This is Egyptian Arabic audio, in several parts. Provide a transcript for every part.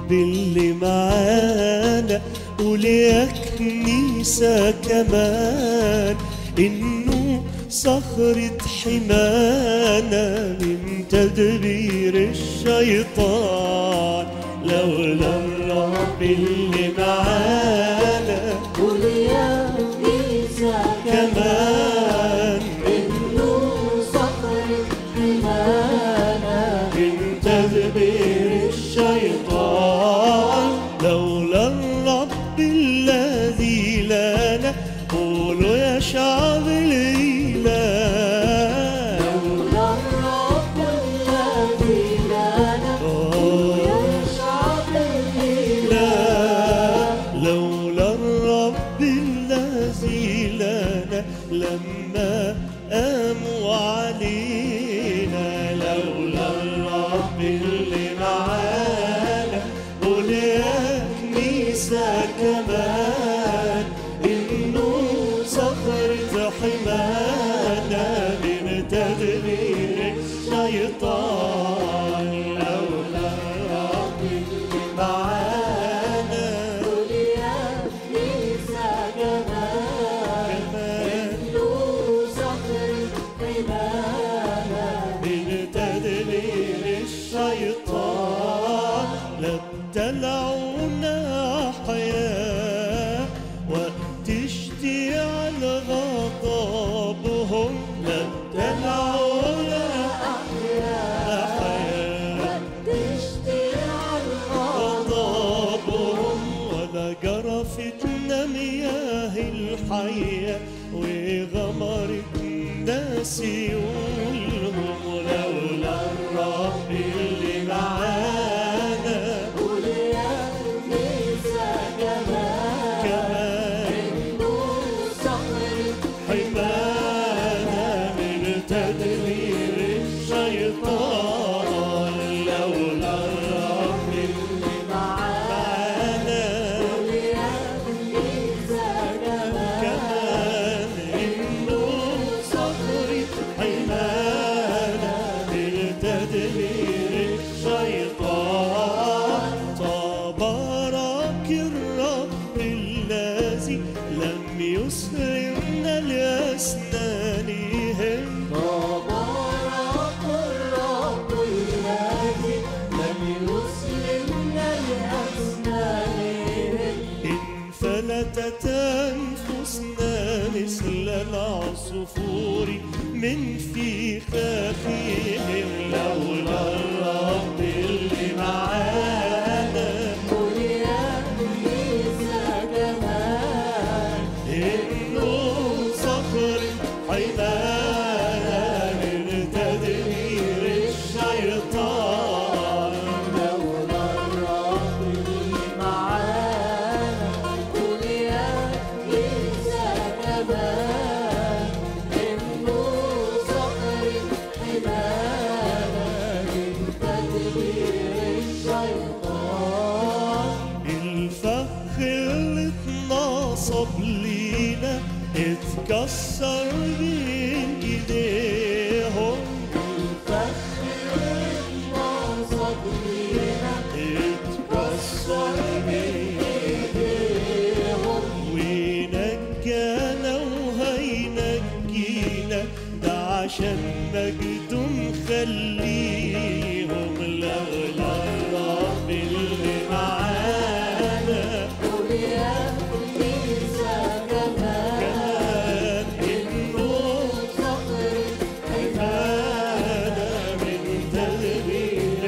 الرب اللي معانا قول يا كنيسة كمان إنه صخرة حمانا من تدبير الشيطان لولا الرب اللي معانا قول يا كنيسة كمان إنه صخرة حمانا من تدبير الشيطان لولا الرب الذي لنا قولوا يا شعب الإله لولا الرب الذي لنا يا شعب الإله لولا الرب الذي لنا لما قاموا علينا لولا الرب اللي معانا قول يا كنيسة كمان إنه صخرة حمانا من تدبير الشيطان لولا الرب اللي معانا قول يا كنيسة كمان إنه صخرة حمانا من تدبير الشيطان لا ابتلعونا حياة وقت اشتعال غضبهم لا ابتلعونا حياة تشتعل غضبهم ولا جرفتنا مياه الحياة وغمرت الناس يقولهم لولا الرب اللي معانا قول يا كنيسة كمان كمان إنه صخرة حمانا من تدبير الشيطان لولا الرب اللي معانا قول يا كنيسة كمان كمان إنه صخرة حمانا من تدبير الشيطان تبارك الرب الذي لم يسلمنا لأسنانهم تبارك الرب الذي لم يسلمنا لأسنانهم انفلتت أنفسنا مثل العصفور من فخاخهم لولا الرب اللي معانا قول يا كنيسة كمان إنه صخر حمانا من تدبير الشيطان لولا الرب اللي معانا قول يا كنيسة كمان إنه صخرة حمانا من تدبير الشيطان الفخ اللي اتنصب لينا اتكسر بين ايديهم نصب لينا اتكسر بين إيديهم ونجانا وهينجينا ده عشان مجده مخليهم لولا الرب اللي معانا قول يا كنيسة كمان كمان إنه صخرة حمانا من تدبير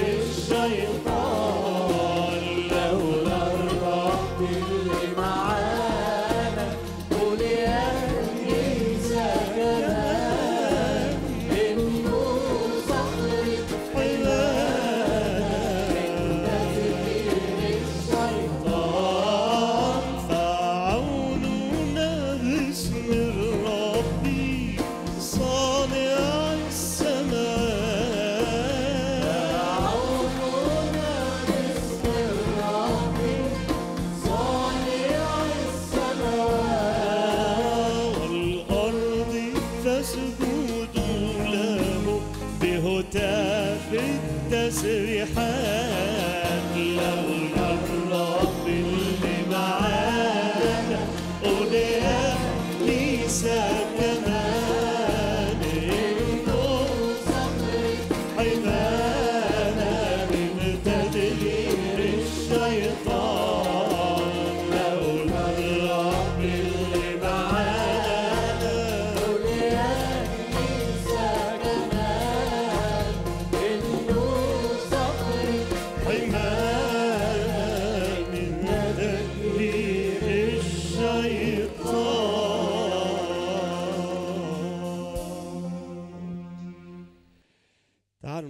الشيطان لولا الرب اللي معانا قول يا كنيسة كمان إنه صخرة حمانا الشيطان فعوننا باسم الرب صانع السماء عوننا باسم الرب صانع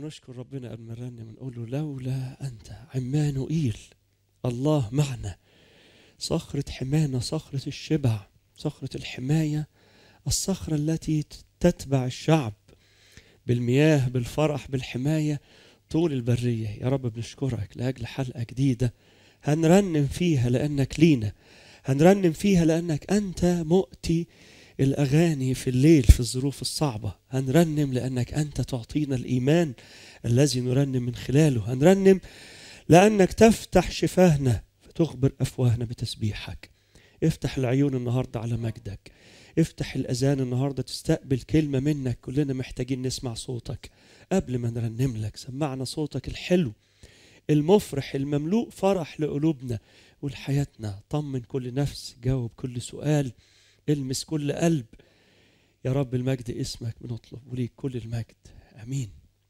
تعالوا نشكر ربنا قبل ما نرنم ونقول له لولا أنت عمانوئيل الله معنا صخرة حمانا صخرة الشبع صخرة الحماية الصخرة التي تتبع الشعب بالمياه بالفرح بالحماية طول البرية يا رب بنشكرك لأجل حلقة جديدة هنرنم فيها لأنك لينا هنرنم فيها لأنك أنت مؤتي الأغاني في الليل في الظروف الصعبة هنرنم لأنك أنت تعطينا الإيمان الذي نرنم من خلاله هنرنم لأنك تفتح شفاهنا فتخبر أفواهنا بتسبيحك افتح العيون النهاردة على مجدك افتح الأذان النهاردة تستقبل كلمة منك كلنا محتاجين نسمع صوتك قبل ما نرنم لك سمعنا صوتك الحلو المفرح المملوء فرح لقلوبنا ولحياتنا طمن كل نفس جاوب كل سؤال المس كل قلب يا رب المجد اسمك بنطلب وليك كل المجد امين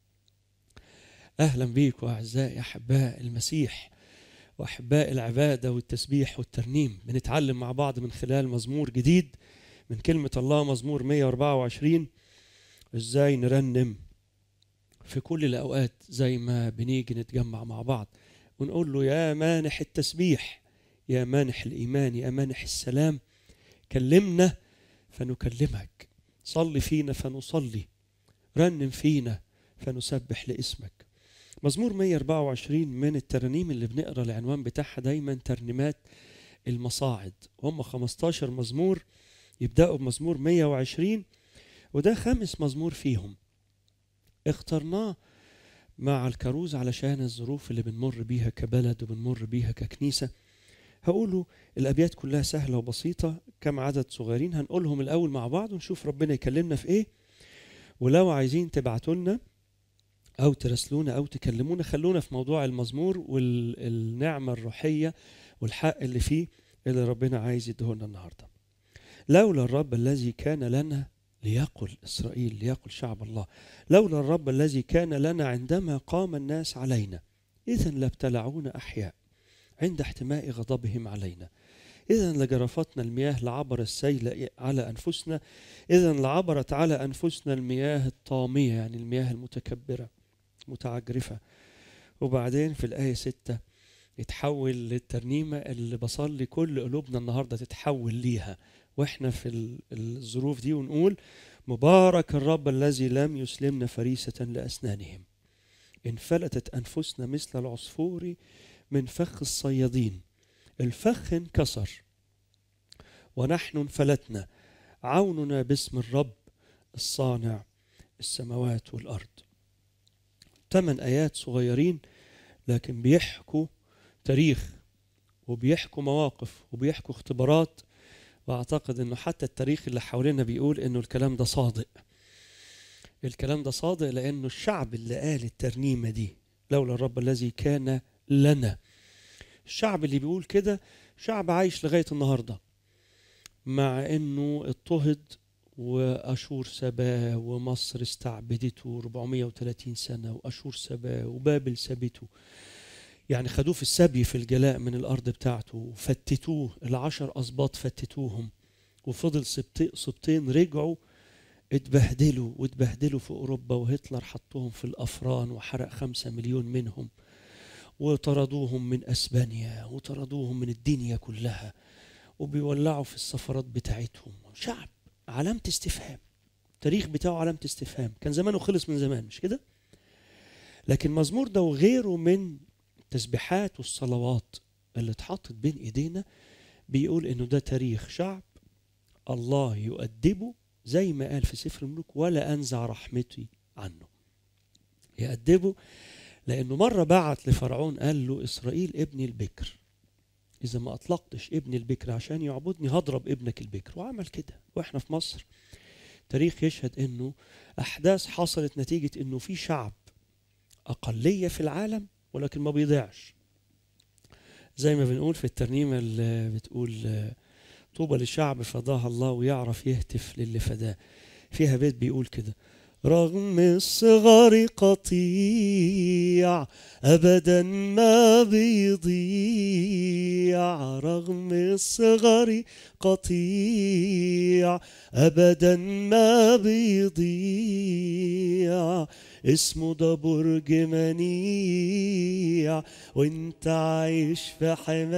اهلا بيكم اعزائي احباء المسيح واحباء العباده والتسبيح والترنيم بنتعلم مع بعض من خلال مزمور جديد من كلمه الله مزمور 124 ازاي نرنم في كل الاوقات زي ما بنيجي نتجمع مع بعض ونقول له يا مانح التسبيح يا مانح الايمان يا مانح السلام كلمنا فنكلمك صل فينا فنصلي رنم فينا فنسبح لاسمك مزمور 124 من الترانيم اللي بنقرا العنوان بتاعها دايما ترنيمات المصاعد هم 15 مزمور يبداوا بمزمور 120 وده خامس مزمور فيهم اخترناه مع الكروز علشان الظروف اللي بنمر بيها كبلد وبنمر بيها ككنيسه هقوله الابيات كلها سهله وبسيطه كم عدد صغيرين هنقولهم الاول مع بعض ونشوف ربنا يكلمنا في ايه ولو عايزين تبعتوا لنا او تراسلونا او تكلمونا خلونا في موضوع المزمور والنعمه الروحيه والحق اللي فيه اللي ربنا عايز يديهولنا النهارده لولا الرب الذي كان لنا ليقل اسرائيل ليقل شعب الله لولا الرب الذي كان لنا عندما قام الناس علينا اذا لابتلعونا احياء عند احتماء غضبهم علينا إذا لجرفتنا المياه لعبر السيل على أنفسنا إذا لعبرت على أنفسنا المياه الطامية يعني المياه المتكبرة متعجرفة وبعدين في الآية ستة يتحول للترنيمة اللي بصلي كل قلوبنا النهاردة تتحول ليها وإحنا في ال- الظروف دي ونقول مبارك الرب الذي لم يسلمنا فريسة لأسنانهم انفلتت أنفسنا مثل العصفور من فخ الصيادين الفخ انكسر ونحن انفلتنا عوننا باسم الرب الصانع السماوات والارض ثمان ايات صغيرين لكن بيحكوا تاريخ وبيحكوا مواقف وبيحكوا اختبارات واعتقد انه حتى التاريخ اللي حوالينا بيقول انه الكلام ده صادق الكلام ده صادق لانه الشعب اللي قال الترنيمه دي لولا الرب الذي كان لنا الشعب اللي بيقول كده شعب عايش لغايه النهارده مع انه اضطهد واشور سباه ومصر استعبدته 430 سنه واشور سباه وبابل سابته يعني خدوه في السبي في الجلاء من الارض بتاعته وفتتوه العشر اسباط فتتوهم وفضل سبت- سبطين رجعوا اتبهدلوا واتبهدلوا في اوروبا وهتلر حطهم في الافران وحرق خمسة مليون منهم وطردوهم من اسبانيا وطردوهم من الدنيا كلها وبيولعوا في السفارات بتاعتهم شعب علامة استفهام التاريخ بتاعه علامة استفهام كان زمانه خلص من زمان مش كده لكن مزمور ده وغيره من التسبيحات والصلوات اللي اتحطت بين ايدينا بيقول انه ده تاريخ شعب الله يؤدبه زي ما قال في سفر الملوك ولا انزع رحمتي عنه يأدبه لانه مره بعت لفرعون قال له اسرائيل ابني البكر اذا ما اطلقتش ابني البكر عشان يعبدني هضرب ابنك البكر وعمل كده واحنا في مصر تاريخ يشهد انه احداث حصلت نتيجه انه في شعب اقليه في العالم ولكن ما بيضيعش زي ما بنقول في الترنيمه اللي بتقول آه، طوبى للشعب فداها الله ويعرف يهتف للي فداه فيها بيت بيقول كده رغم الصغر قطيع ابدا ما بيضيع رغم الصغر قطيع ابدا ما بيضيع اسمه ده برج منيع وانت عايش في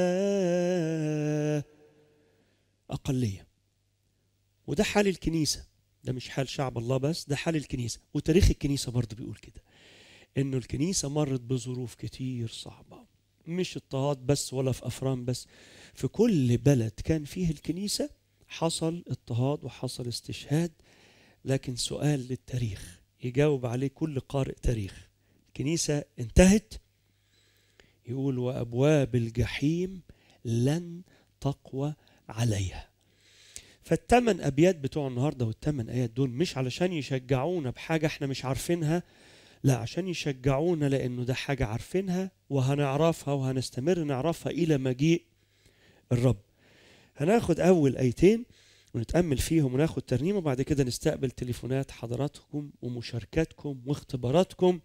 حماه اقليه وده حال الكنيسه ده مش حال شعب الله بس ده حال الكنيسه وتاريخ الكنيسه برضه بيقول كده انه الكنيسه مرت بظروف كتير صعبه مش اضطهاد بس ولا في افران بس في كل بلد كان فيه الكنيسه حصل اضطهاد وحصل استشهاد لكن سؤال للتاريخ يجاوب عليه كل قارئ تاريخ الكنيسه انتهت يقول وابواب الجحيم لن تقوى عليها فالثمان ابيات بتوع النهارده والثمان ايات دول مش علشان يشجعونا بحاجه احنا مش عارفينها لا عشان يشجعونا لانه ده حاجه عارفينها وهنعرفها وهنستمر نعرفها الى مجيء الرب هناخد اول ايتين ونتامل فيهم وناخد ترنيمه وبعد كده نستقبل تليفونات حضراتكم ومشاركاتكم واختباراتكم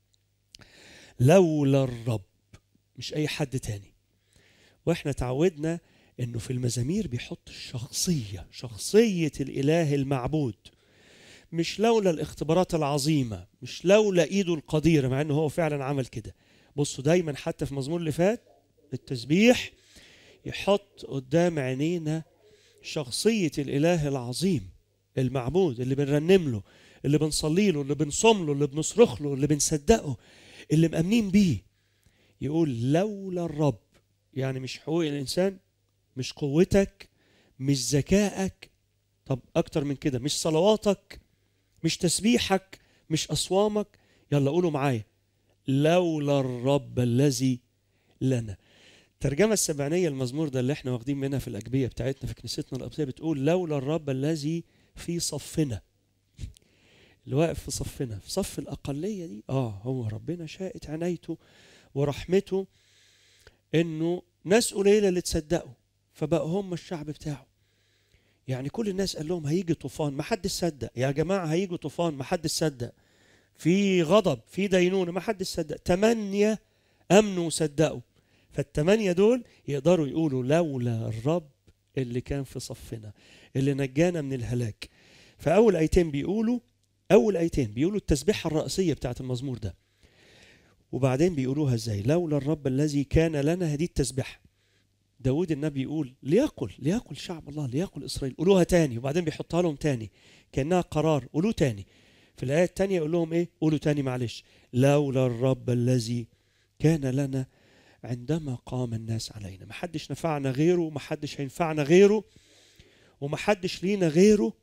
لولا الرب مش اي حد تاني واحنا تعودنا انه في المزامير بيحط الشخصيه شخصيه الاله المعبود مش لولا الاختبارات العظيمه مش لولا ايده القديره مع انه هو فعلا عمل كده بصوا دايما حتى في المزمور اللي فات التسبيح يحط قدام عينينا شخصيه الاله العظيم المعبود اللي بنرنم له اللي بنصلي له اللي بنصوم له اللي بنصرخ له اللي بنصدقه اللي مأمنين بيه يقول لولا الرب يعني مش حقوق الانسان مش قوتك مش ذكائك طب اكتر من كده مش صلواتك مش تسبيحك مش اصوامك يلا قولوا معايا لولا الرب الذي لنا الترجمة السبعينية المزمور ده اللي احنا واخدين منها في الأجبية بتاعتنا في كنيستنا القبطية بتقول لولا الرب الذي في صفنا اللي واقف في صفنا في صف الأقلية دي اه هو ربنا شاءت عنايته ورحمته انه ناس قليلة اللي تصدقوا فبقوا هم الشعب بتاعه يعني كل الناس قال لهم هيجي طوفان ما حد صدق يا جماعة هيجي طوفان ما حد صدق في غضب في دينونة ما حد صدق تمانية أمنوا وصدقوا فالتمانية دول يقدروا يقولوا لولا الرب اللي كان في صفنا اللي نجانا من الهلاك فأول آيتين بيقولوا أول آيتين بيقولوا التسبيحة الرئيسية بتاعت المزمور ده وبعدين بيقولوها ازاي لولا الرب الذي كان لنا هذه التسبيحة داود النبي يقول ليقل ليقل شعب الله ليقل إسرائيل قولوها تاني وبعدين بيحطها لهم تاني كأنها قرار قولوه تاني في الآية التانية يقول لهم إيه قولوا تاني معلش لولا الرب الذي كان لنا عندما قام الناس علينا ما حدش نفعنا غيره وما حدش هينفعنا غيره وما حدش لينا غيره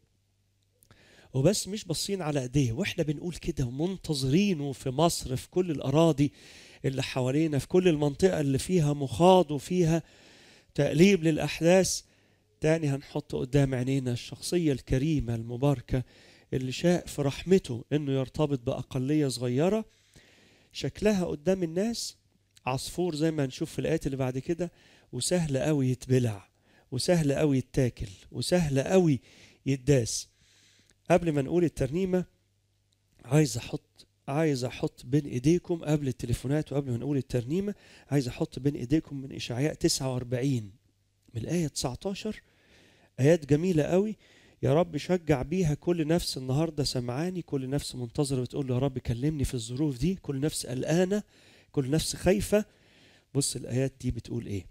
وبس مش باصين على ايديه واحنا بنقول كده ومنتظرينه في مصر في كل الاراضي اللي حوالينا في كل المنطقه اللي فيها مخاض وفيها تقليب للاحداث تاني هنحط قدام عينينا الشخصيه الكريمه المباركه اللي شاء في رحمته انه يرتبط باقليه صغيره شكلها قدام الناس عصفور زي ما هنشوف في الايات اللي بعد كده وسهل قوي يتبلع وسهل قوي يتاكل وسهل قوي يتداس قبل ما نقول الترنيمه عايز احط عايز احط بين ايديكم قبل التليفونات وقبل ما نقول الترنيمه عايز احط بين ايديكم من اشعياء 49 من الايه 19 ايات جميله قوي يا رب شجع بيها كل نفس النهارده سمعاني كل نفس منتظره بتقول له يا رب كلمني في الظروف دي كل نفس قلقانه كل نفس خايفه بص الايات دي بتقول ايه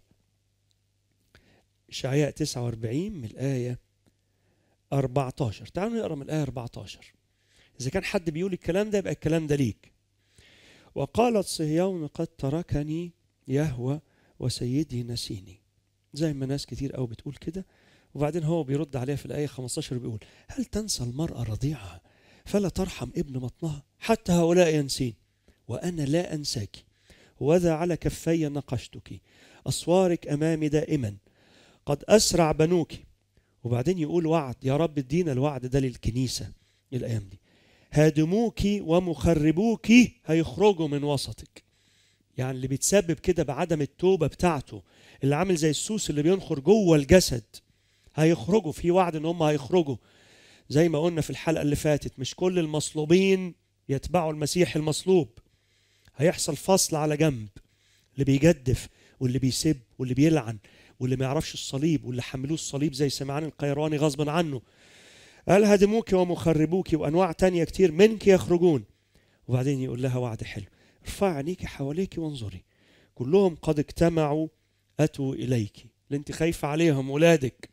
اشعياء 49 من الايه 14 تعالوا نقرا من الايه 14 اذا كان حد بيقول الكلام ده يبقى الكلام ده ليك وقالت صهيون قد تركني يهوى وسيدي نسيني زي ما ناس كتير قوي بتقول كده وبعدين هو بيرد عليها في الآية 15 بيقول هل تنسى المرأة رضيعها فلا ترحم ابن بطنها حتى هؤلاء ينسين وأنا لا أنساك وذا على كفي نقشتك أسوارك أمامي دائما قد أسرع بنوك وبعدين يقول وعد يا رب ادينا الوعد ده للكنيسة الأيام دي هادموك ومخربوك هيخرجوا من وسطك يعني اللي بيتسبب كده بعدم التوبة بتاعته اللي عامل زي السوس اللي بينخر جوه الجسد هيخرجوا في وعد ان هم هيخرجوا زي ما قلنا في الحلقة اللي فاتت مش كل المصلوبين يتبعوا المسيح المصلوب هيحصل فصل على جنب اللي بيجدف واللي بيسب واللي بيلعن واللي ما يعرفش الصليب واللي حملوه الصليب زي سمعان القيرواني غصبا عنه قال هدموك ومخربوك وانواع تانية كتير منك يخرجون وبعدين يقول لها وعد حلو ارفع عينيك حواليك وانظري كلهم قد اجتمعوا اتوا اليك اللي انت خايفه عليهم ولادك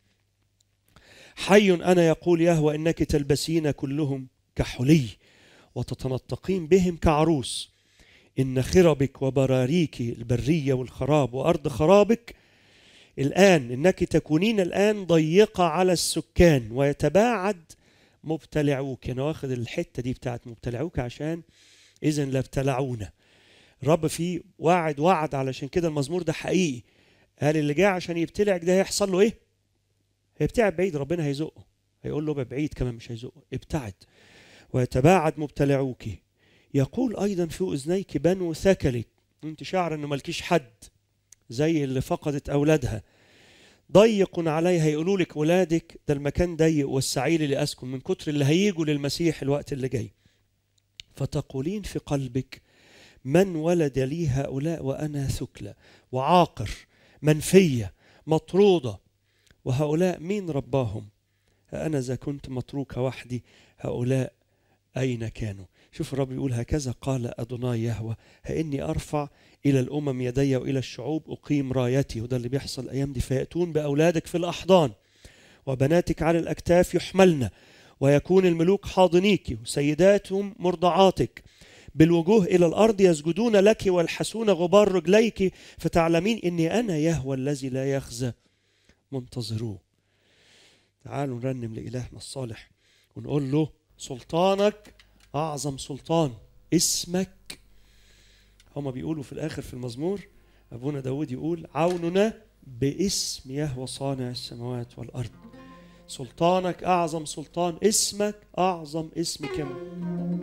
حي انا يقول يهوى انك تلبسين كلهم كحلي وتتنطقين بهم كعروس ان خربك وبراريك البريه والخراب وارض خرابك الان انك تكونين الان ضيقه على السكان ويتباعد مبتلعوك انا واخد الحته دي بتاعت مبتلعوك عشان اذا لابتلعونا الرب فيه وعد وعد علشان كده المزمور ده حقيقي قال اللي جاي عشان يبتلعك ده هيحصل له ايه هيبتعد بعيد ربنا هيزقه هيقول له ابعد بعيد كمان مش هيزقه ابتعد ويتباعد مبتلعوك يقول ايضا في اذنيك بنو ثكلك انت شعر انه مالكيش حد زي اللي فقدت اولادها ضيق عليها يقولوا لك ولادك ده المكان ضيق والسعيل اللي اسكن من كتر اللي هيجوا للمسيح الوقت اللي جاي فتقولين في قلبك من ولد لي هؤلاء وانا ثكلى وعاقر منفيه مطروده وهؤلاء مين رباهم ها انا اذا كنت متروكه وحدي هؤلاء اين كانوا شوف الرب يقول هكذا قال ادوناي يهوى ها اني ارفع الى الامم يدي والى الشعوب اقيم رايتي وده اللي بيحصل الايام دي فياتون باولادك في الاحضان وبناتك على الاكتاف يحملن ويكون الملوك حاضنيك وسيداتهم مرضعاتك بالوجوه الى الارض يسجدون لك ويلحسون غبار رجليك فتعلمين اني انا يهوى الذي لا يخزى منتظروه تعالوا نرنم لالهنا الصالح ونقول له سلطانك اعظم سلطان اسمك هما بيقولوا في الاخر في المزمور ابونا داود يقول عوننا باسم يهوى صانع السماوات والارض سلطانك اعظم سلطان اسمك اعظم اسم كمان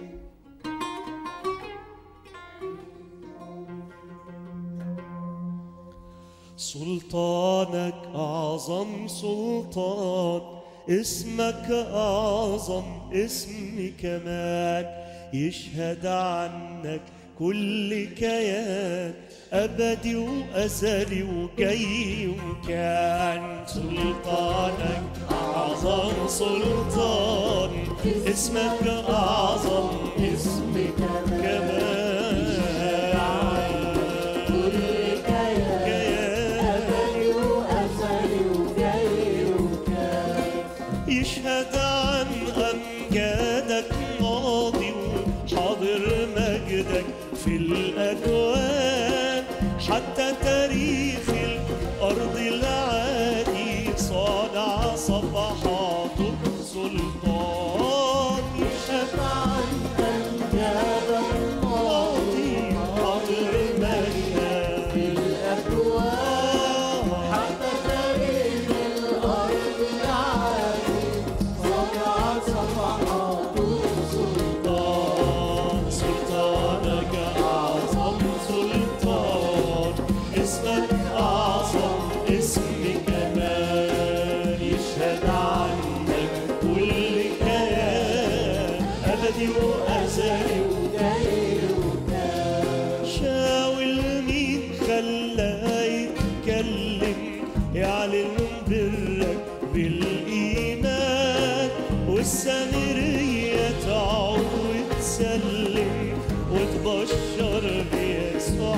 سلطانك أعظم سلطان اسمك أعظم اسم كمان يشهد عنك كل كيان أبدي وأزلي وجاي وكان سلطانك أعظم سلطان اسمك أعظم اسم كمان يشهد عن أمجادك ماضي وحاضر مجدك في الأكوان حتى تاريخ الأرض العادي صانع صفحاته سلطان يشهد عن أمجادك ماضي حاضر مجدك في الأكوان حتى تاريخ الأرض العادي صنع صفحاته سلطان سلطانك أعظم سلطان اسمك أعظم اسم كمان يشهد عنك كل كيان أبدي وأزلي وجاي شاول مين خلاه يتكلم يعلن برك بالإيمان والسامرية تعود وتسلم وتبشر بيسوع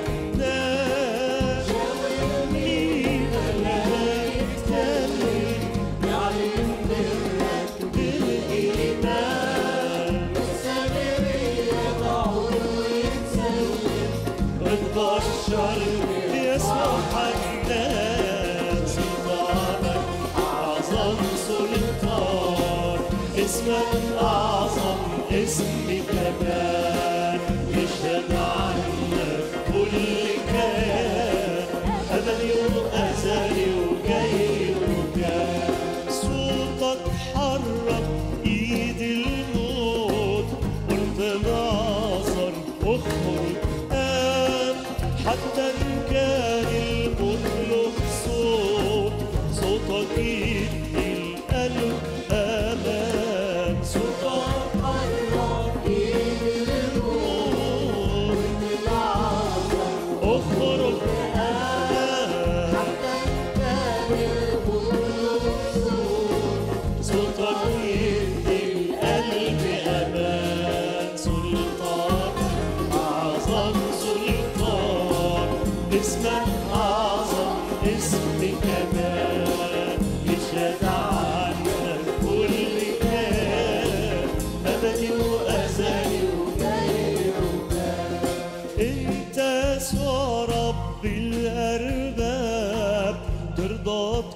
حنان مين خلاه يتكلم يعلن برك بالإيمان والسامرية تعود وتسلم وتبشر بيسوع حنان سلطانك أعظم سلطان اسمك أعظم اسم كمان يشهد عنك كل كيان أبدي وأزلي وجاي وكان صوتك حرك إيد الموت قلت ناصر اخرج قام حتى إن كان الموت له صوت صوتك يدي القلب أمان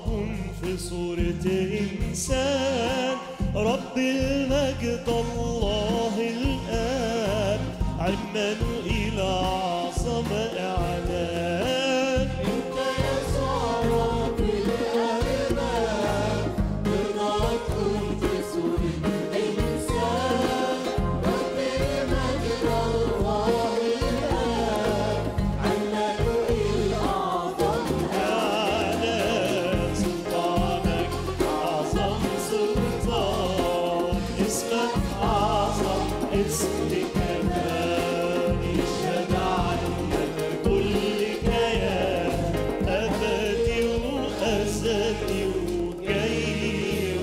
رب في صورة إنسان رب المجد الله الآب عمانوئيل أعظم إعلان انت يسوع رب الارباب ترضى تكون في صورة انسان رب المجد الله الاب عمانوئيل اعظم إعلان سلطانك أعظم سلطان اسمك أعظم اسم كمان يشهد عنك كل كيان أبدي وأزلي وجاي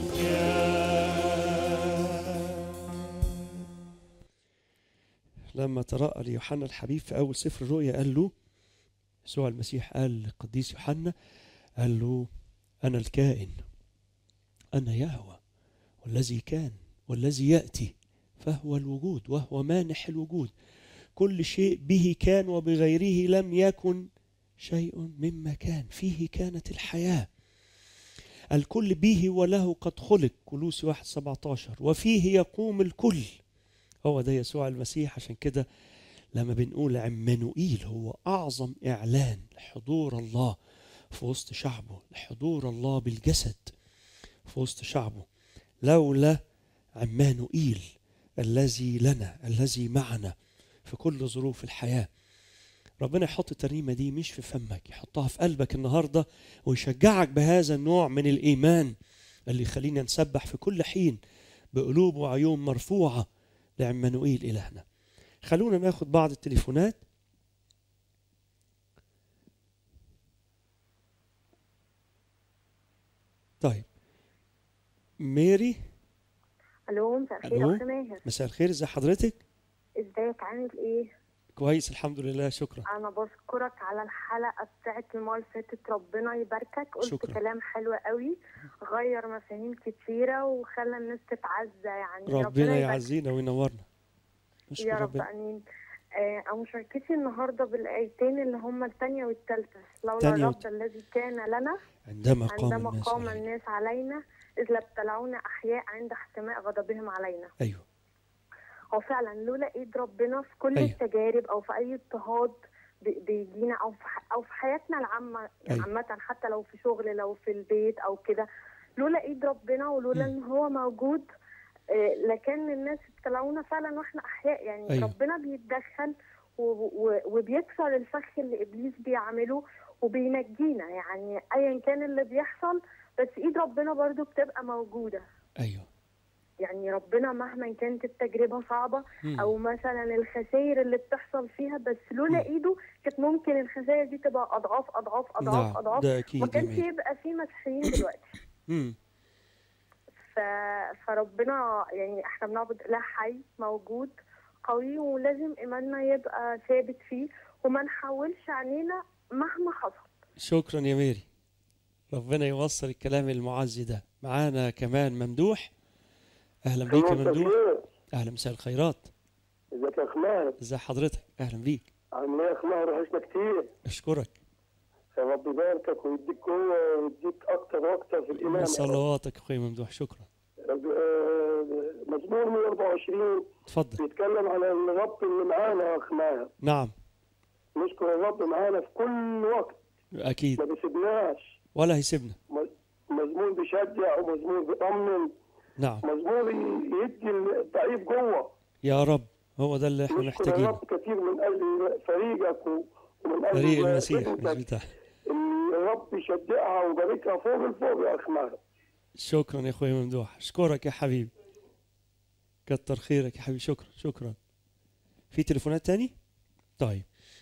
وكان لما ترأى ليوحنا الحبيب في أول سفر الرؤيا قال له يسوع المسيح قال للقديس يوحنا قال له أنا الكائن أنا يهوى والذي كان والذي يأتي فهو الوجود وهو مانح الوجود كل شيء به كان وبغيره لم يكن شيء مما كان فيه كانت الحياة الكل به وله قد خلق كلوسي واحد 17 وفيه يقوم الكل هو ده يسوع المسيح عشان كده لما بنقول عمانوئيل هو أعظم إعلان لحضور الله في وسط شعبه لحضور الله بالجسد في وسط شعبه لولا عمانوئيل الذي لنا الذي معنا في كل ظروف الحياة ربنا يحط الترنيمة دي مش في فمك يحطها في قلبك النهاردة ويشجعك بهذا النوع من الإيمان اللي يخلينا نسبح في كل حين بقلوب وعيون مرفوعة لعمانوئيل إلهنا خلونا ناخد بعض التليفونات طيب ميري الو مساء الخير ألو. يا اخي ماهر مساء الخير ازي حضرتك ازيك عامل ايه كويس الحمد لله شكرا انا بشكرك على الحلقه بتاعت المره اللي فاتت ربنا يباركك قلت شكرا. كلام حلو قوي غير مفاهيم كتيره وخلى الناس تتعزى يعني ربنا يبارك. يعزينا وينورنا يا نشكر رب ربنا امين آه، أو مشاركتي النهارده بالايتين اللي هما الثانيه والثالثه لولا تانية الرب والت- الذي كان لنا عندما قام عندما الناس قام علينا. الناس علينا اذ لابتلعونا احياء عند احتماء غضبهم علينا ايوه هو فعلا لولا ايد ربنا في كل أيوة. التجارب او في اي اضطهاد بي- بيجينا او في ح- او في حياتنا العامه أيوة. عامه حتى لو في شغل لو في البيت او كده لولا ايد ربنا ولولا مم. ان هو موجود آه، لكان الناس ابتلعونا فعلا واحنا احياء يعني أيوة. ربنا بيتدخل و- و- وبيكسر الفخ اللي ابليس بيعمله وبينجينا يعني ايا كان اللي بيحصل بس ايد ربنا برضو بتبقى موجوده ايوه يعني ربنا مهما كانت التجربة صعبة مم. أو مثلا الخسائر اللي بتحصل فيها بس لولا مم. إيده كانت ممكن الخسائر دي تبقى أضعاف أضعاف أضعاف نعم أضعاف ده ما اكيد يا كانش ميري يبقى في مسيحيين دلوقتي مم. ف... فربنا يعني احنا بنعبد إله حي موجود قوي ولازم إيماننا يبقى ثابت فيه وما نحولش علينا مهما حصل شكرا يا ميري ربنا يوصل الكلام المعزي ده معانا كمان ممدوح اهلا بيك يا مساء ممدوح الخير. اهلا مساء الخيرات ازيك يا اخ ماهر ازي حضرتك اهلا بيك عامل ايه يا اخ ماهر وحشنا كتير اشكرك يا رب يباركك ويديك قوه ويديك اكتر واكتر في الايمان يا رب. صلواتك اخوي ممدوح شكرا آه، مزمور 124 اتفضل بيتكلم على الرب اللي معانا يا اخ ماهر نعم نشكر الرب معانا في كل وقت اكيد ما بيسيبناش ولا هيسيبنا م- مزمور بيشجع ومزمور بيطمن نعم مزمور يدي الضعيف جوه يا رب هو ده اللي احنا نشكر محتاجينه الرب كتير من اجل فريقك و- ومن اجل فريق المسيح مش ابنتك بتاع اللي الرب يشجعها ويباركها فوق الفوق يا اخ ماهر شكرا يا اخوي ممدوح اشكرك يا حبيبي كتر خيرك يا حبيبي شكرا شكرا في تليفونات تاني طيب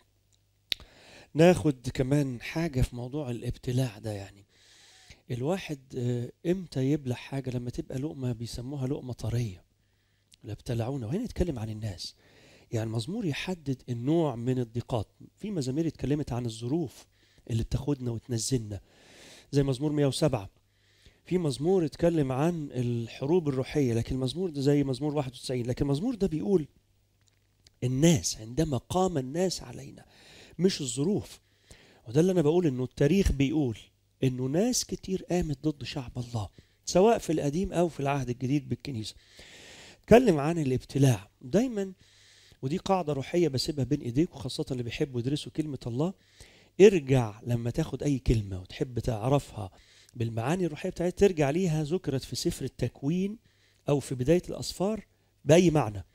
ناخد كمان حاجة في موضوع الابتلاع ده يعني الواحد آه، امتى يبلع حاجة لما تبقى لقمة بيسموها لقمة طرية لا ابتلعونا وهنا نتكلم عن الناس يعني المزمور يحدد النوع من الضيقات في مزامير اتكلمت عن الظروف اللي بتاخدنا وتنزلنا زي مزمور 107 في مزمور اتكلم عن الحروب الروحية لكن المزمور ده زي مزمور 91 لكن المزمور ده بيقول الناس عندما قام الناس علينا مش الظروف وده اللي انا بقول انه التاريخ بيقول انه ناس كتير قامت ضد شعب الله سواء في القديم او في العهد الجديد بالكنيسه اتكلم عن الابتلاع دايما ودي قاعده روحيه بسيبها بين ايديك وخاصه اللي بيحبوا يدرسوا كلمه الله ارجع لما تاخد اي كلمه وتحب تعرفها بالمعاني الروحيه بتاعتها ترجع ليها ذكرت في سفر التكوين او في بدايه الاسفار باي معنى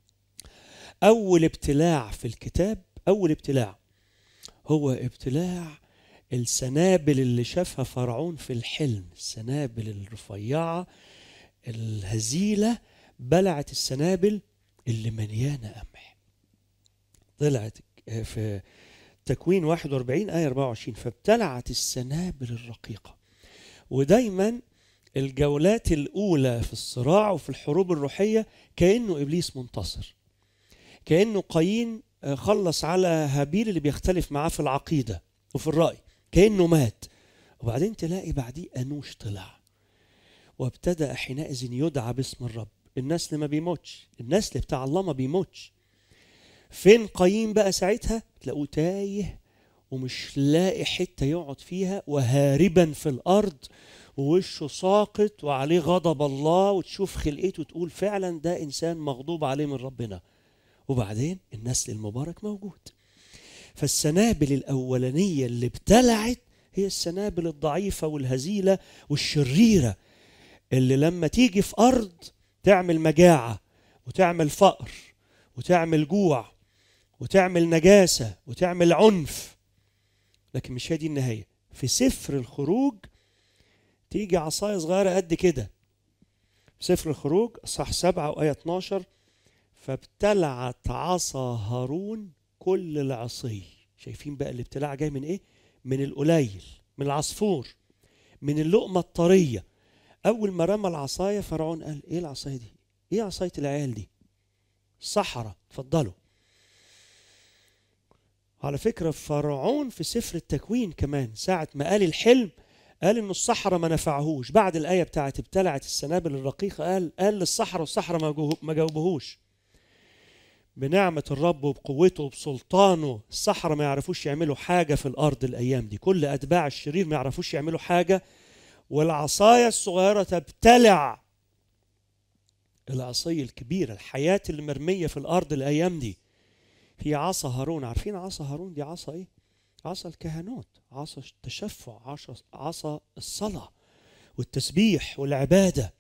اول ابتلاع في الكتاب اول ابتلاع هو ابتلاع السنابل اللي شافها فرعون في الحلم السنابل الرفيعه الهزيله بلعت السنابل اللي مليانه قمح طلعت في تكوين 41 آية 24 فابتلعت السنابل الرقيقة ودايما الجولات الأولى في الصراع وفي الحروب الروحية كأنه إبليس منتصر كأنه قايين آه، خلص على هابيل اللي بيختلف معاه في العقيدة وفي الرأي كأنه مات وبعدين تلاقي بعديه أنوش طلع وابتدأ حينئذ يدعى باسم الرب النسل ما بيموتش النسل بتاع الله ما بيموتش فين قايين بقى ساعتها تلاقوه تايه ومش لاقي حته يقعد فيها وهاربا في الارض ووشه ساقط وعليه غضب الله وتشوف خلقته تقول فعلا ده انسان مغضوب عليه من ربنا وبعدين النسل المبارك موجود فالسنابل الاولانيه اللي ابتلعت هي السنابل الضعيفه والهزيله والشريره اللي لما تيجي في ارض تعمل مجاعه وتعمل فقر وتعمل جوع وتعمل نجاسه وتعمل عنف لكن مش هي دي النهايه في سفر الخروج تيجي عصايه صغيره قد كده في سفر الخروج صح سبعة وآية 12 فابتلعت عصا هارون كل العصي شايفين بقى الابتلاع جاي من ايه من القليل من العصفور من اللقمة الطرية أول ما رمى العصاية فرعون قال إيه العصاية دي؟ إيه عصاية العيال دي؟ الصحراء اتفضلوا على فكرة فرعون في سفر التكوين كمان ساعة ما قال الحلم قال إنه الصحراء ما نفعهوش بعد الآية بتاعت ابتلعت السنابل الرقيقة قال قال للصحراء والصحراء ما جو- ما جاوبهوش بنعمة الرب وبقوته وبسلطانه الصحراء ما يعرفوش يعملوا حاجة في الأرض الأيام دي كل أتباع الشرير ما يعرفوش يعملوا حاجة والعصاية الصغيرة تبتلع العصي الكبيرة الحياة اللي مرمية في الأرض الأيام دي هي عصا هارون عارفين عصا هارون دي عصا إيه؟ عصا الكهنوت عصا التشفع عصا, عصا الصلاة والتسبيح والعبادة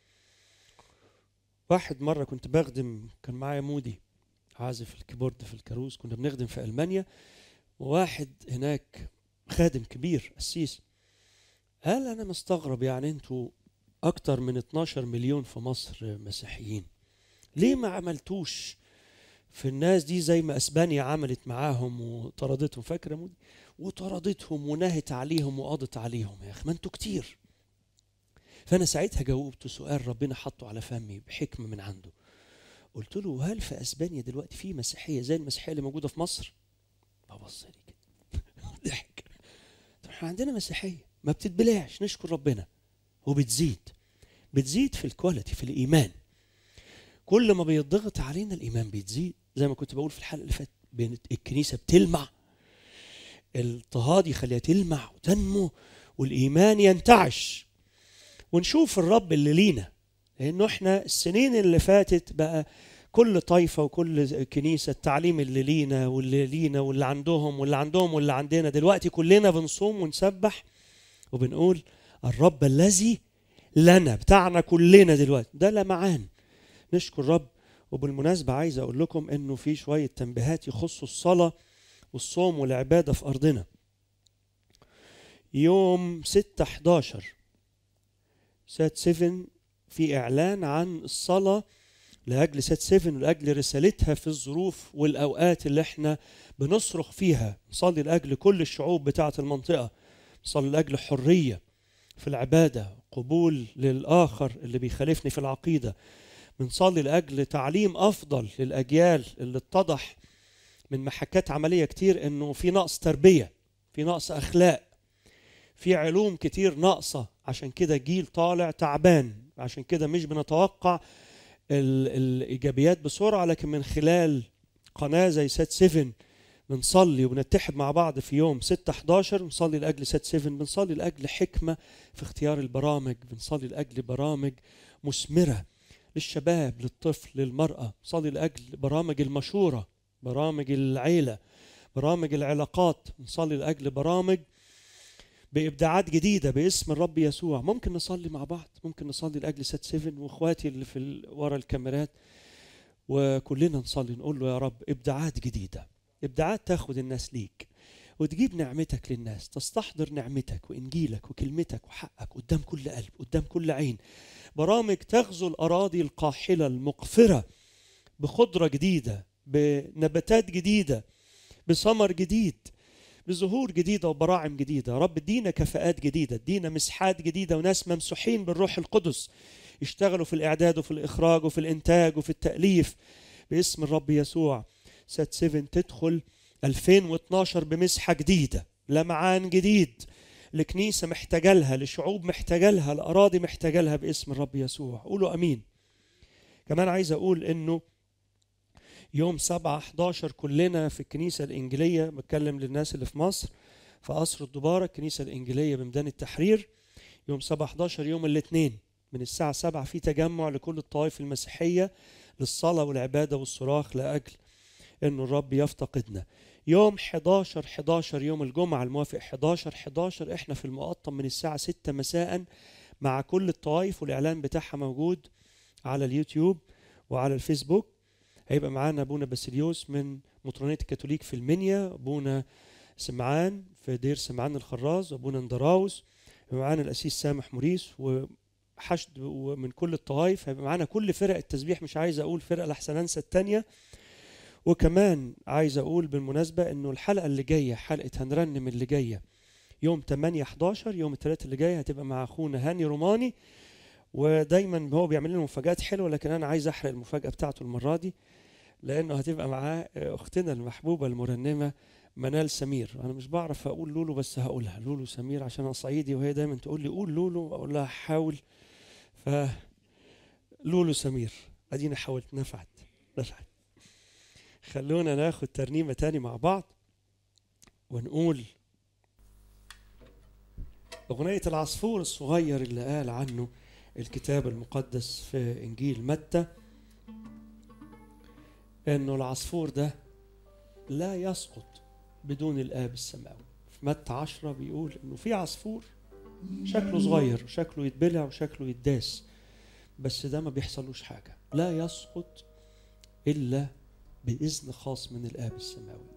واحد مرة كنت بخدم كان معايا مودي عازف الكيبورد في الكاروس كنا بنخدم في ألمانيا وواحد هناك خادم كبير قسيس قال أنا مستغرب يعني أنتوا أكتر من 12 مليون في مصر مسيحيين ليه ما عملتوش في الناس دي زي ما اسبانيا عملت معاهم وطردتهم فاكره مودي وطردتهم ونهت عليهم وقضت عليهم يا اخي ما انتوا كتير فانا ساعتها جاوبت سؤال ربنا حطه على فمي بحكمه من عنده قلت له هل في اسبانيا دلوقتي في مسيحيه زي المسيحيه اللي موجوده في مصر فبص لي كده ضحك طب احنا عندنا مسيحيه ما بتتبلعش نشكر ربنا وبتزيد بتزيد في الكواليتي في الايمان كل ما بيضغط علينا الايمان بيتزيد زي ما كنت بقول في الحلقه اللي فاتت بين الكنيسه بتلمع الاضطهاد يخليها تلمع وتنمو والايمان ينتعش ونشوف الرب اللي لينا لانه احنا السنين اللي فاتت بقى كل طائفه وكل كنيسه التعليم اللي لينا واللي لينا واللي عندهم واللي عندهم واللي عندنا دلوقتي كلنا بنصوم ونسبح وبنقول الرب الذي لنا بتاعنا كلنا دلوقتي ده لمعان نشكر رب وبالمناسبة عايز أقول لكم إنه في شوية تنبيهات يخصوا الصلاة والصوم والعبادة في أرضنا يوم 6 11 سات 7 في إعلان عن الصلاة لأجل سات 7 ولأجل رسالتها في الظروف والأوقات اللي احنا بنصرخ فيها نصلي لأجل كل الشعوب بتاعة المنطقة نصلي لأجل حرية في العبادة قبول للآخر اللي بيخالفني في العقيدة بنصلي لاجل تعليم افضل للاجيال اللي اتضح من محكات عمليه كتير انه في نقص تربيه في نقص اخلاق في علوم كتير ناقصه عشان كده جيل طالع تعبان عشان كده مش بنتوقع ال- الايجابيات بسرعه لكن من خلال قناه زي سات 7 بنصلي وبنتحد مع بعض في يوم 6 11 بنصلي لاجل سات 7 بنصلي لاجل حكمه في اختيار البرامج بنصلي لاجل برامج مثمره للشباب للطفل للمراه بنصلي لاجل برامج المشوره برامج العيله برامج العلاقات بنصلي لاجل برامج بابداعات جديده باسم الرب يسوع ممكن نصلي مع بعض ممكن نصلي لاجل سات 7 واخواتي اللي في ال- ورا الكاميرات وكلنا نصلي نقول له يا رب ابداعات جديده ابداعات تاخد الناس ليك وتجيب نعمتك للناس تستحضر نعمتك وانجيلك وكلمتك وحقك قدام كل قلب قدام كل عين برامج تغزو الاراضي القاحله المقفره بخضره جديده بنباتات جديده بثمر جديد بظهور جديده وبراعم جديده يا رب ادينا كفاءات جديده ادينا مسحات جديده وناس ممسوحين بالروح القدس يشتغلوا في الاعداد وفي الاخراج وفي الانتاج وفي التاليف باسم الرب يسوع سات 7 تدخل 2012 بمسحه جديده لمعان جديد لكنيسه محتاجه لها لشعوب محتاجه لها لاراضي محتاجه لها باسم الرب يسوع قولوا امين كمان عايز اقول انه يوم 7 11 كلنا في الكنيسه الانجيليه بتكلم للناس اللي في مصر في قصر الدباره الكنيسه الانجيليه بميدان التحرير يوم 7 11 يوم الاثنين من الساعه 7 في تجمع لكل الطوائف المسيحيه للصلاه والعباده والصراخ لاجل انه الرب يفتقدنا يوم 11 11 يوم الجمعه الموافق 11 11 احنا في المقطم من الساعه 6 مساء مع كل الطوائف والاعلان بتاعها موجود على اليوتيوب وعلى الفيسبوك هيبقى معانا ابونا باسيليوس من مطرانيه الكاثوليك في المنيا ابونا سمعان في دير سمعان الخراز وابونا اندراوس هيبقى معانا الاسيس سامح موريس وحشد ومن كل الطوائف هيبقى معانا كل فرق التسبيح مش عايز اقول فرقه لحسن انسى الثانيه وكمان عايز اقول بالمناسبه انه الحلقه اللي جايه حلقه هنرنم اللي جايه يوم 8 11 يوم الثلاث اللي جاي هتبقى مع اخونا هاني روماني ودايما هو بيعمل لنا مفاجات حلوه لكن انا عايز احرق المفاجاه بتاعته المره دي لانه هتبقى معاه اختنا المحبوبه المرنمه منال سمير انا مش بعرف اقول لولو بس هقولها لولو سمير عشان انا صعيدي وهي دايما تقول لي قول لولو اقول لها حاول ف لولو سمير ادينا حاولت نفعت نفعت خلونا ناخد ترنيمه تاني مع بعض ونقول أغنية العصفور الصغير اللي قال عنه الكتاب المقدس في إنجيل متى إنه العصفور ده لا يسقط بدون الآب السماوي في متى عشرة بيقول إنه في عصفور شكله صغير وشكله يتبلع وشكله يتداس بس ده ما بيحصلوش حاجة لا يسقط إلا بإذن خاص من الآب السماوي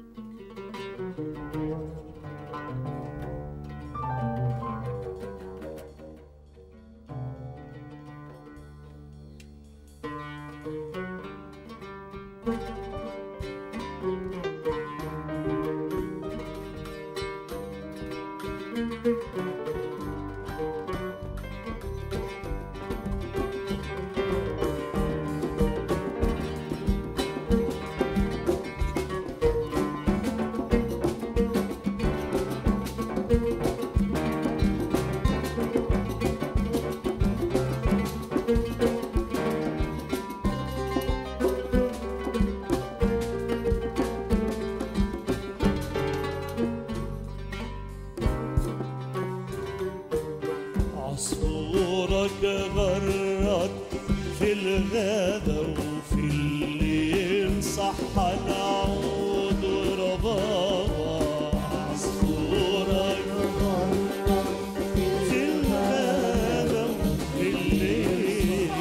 عصفورك غرد في الغابة وفي الليل صح العود ربابة عصفورك غرد في الغابة وفي الليل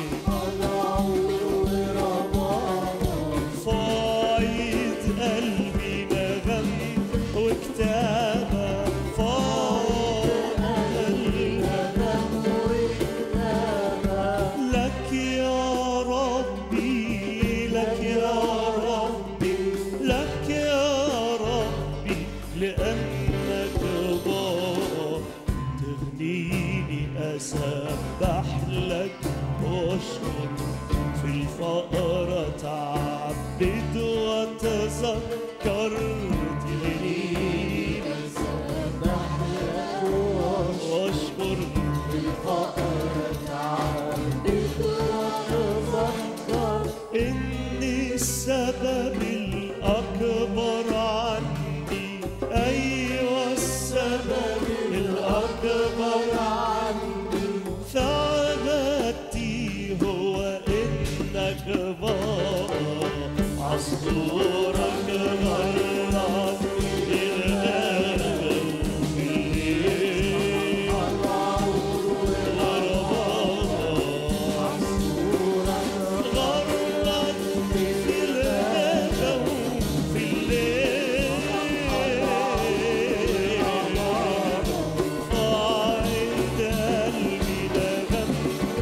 فايت قلبي نغم وكتابة فايت قلبي لك يا ربي لك يا ربي لك يا ربي لأنك بابا تغنيني أسبح لك واشكر في الفقر تعبد وتذكر تغنيني أسبح لك واشكر إني السبب الأكبر عصفورك غرد الغابة في الليل غرد في الغابة في الليل قاعد قلبي نغم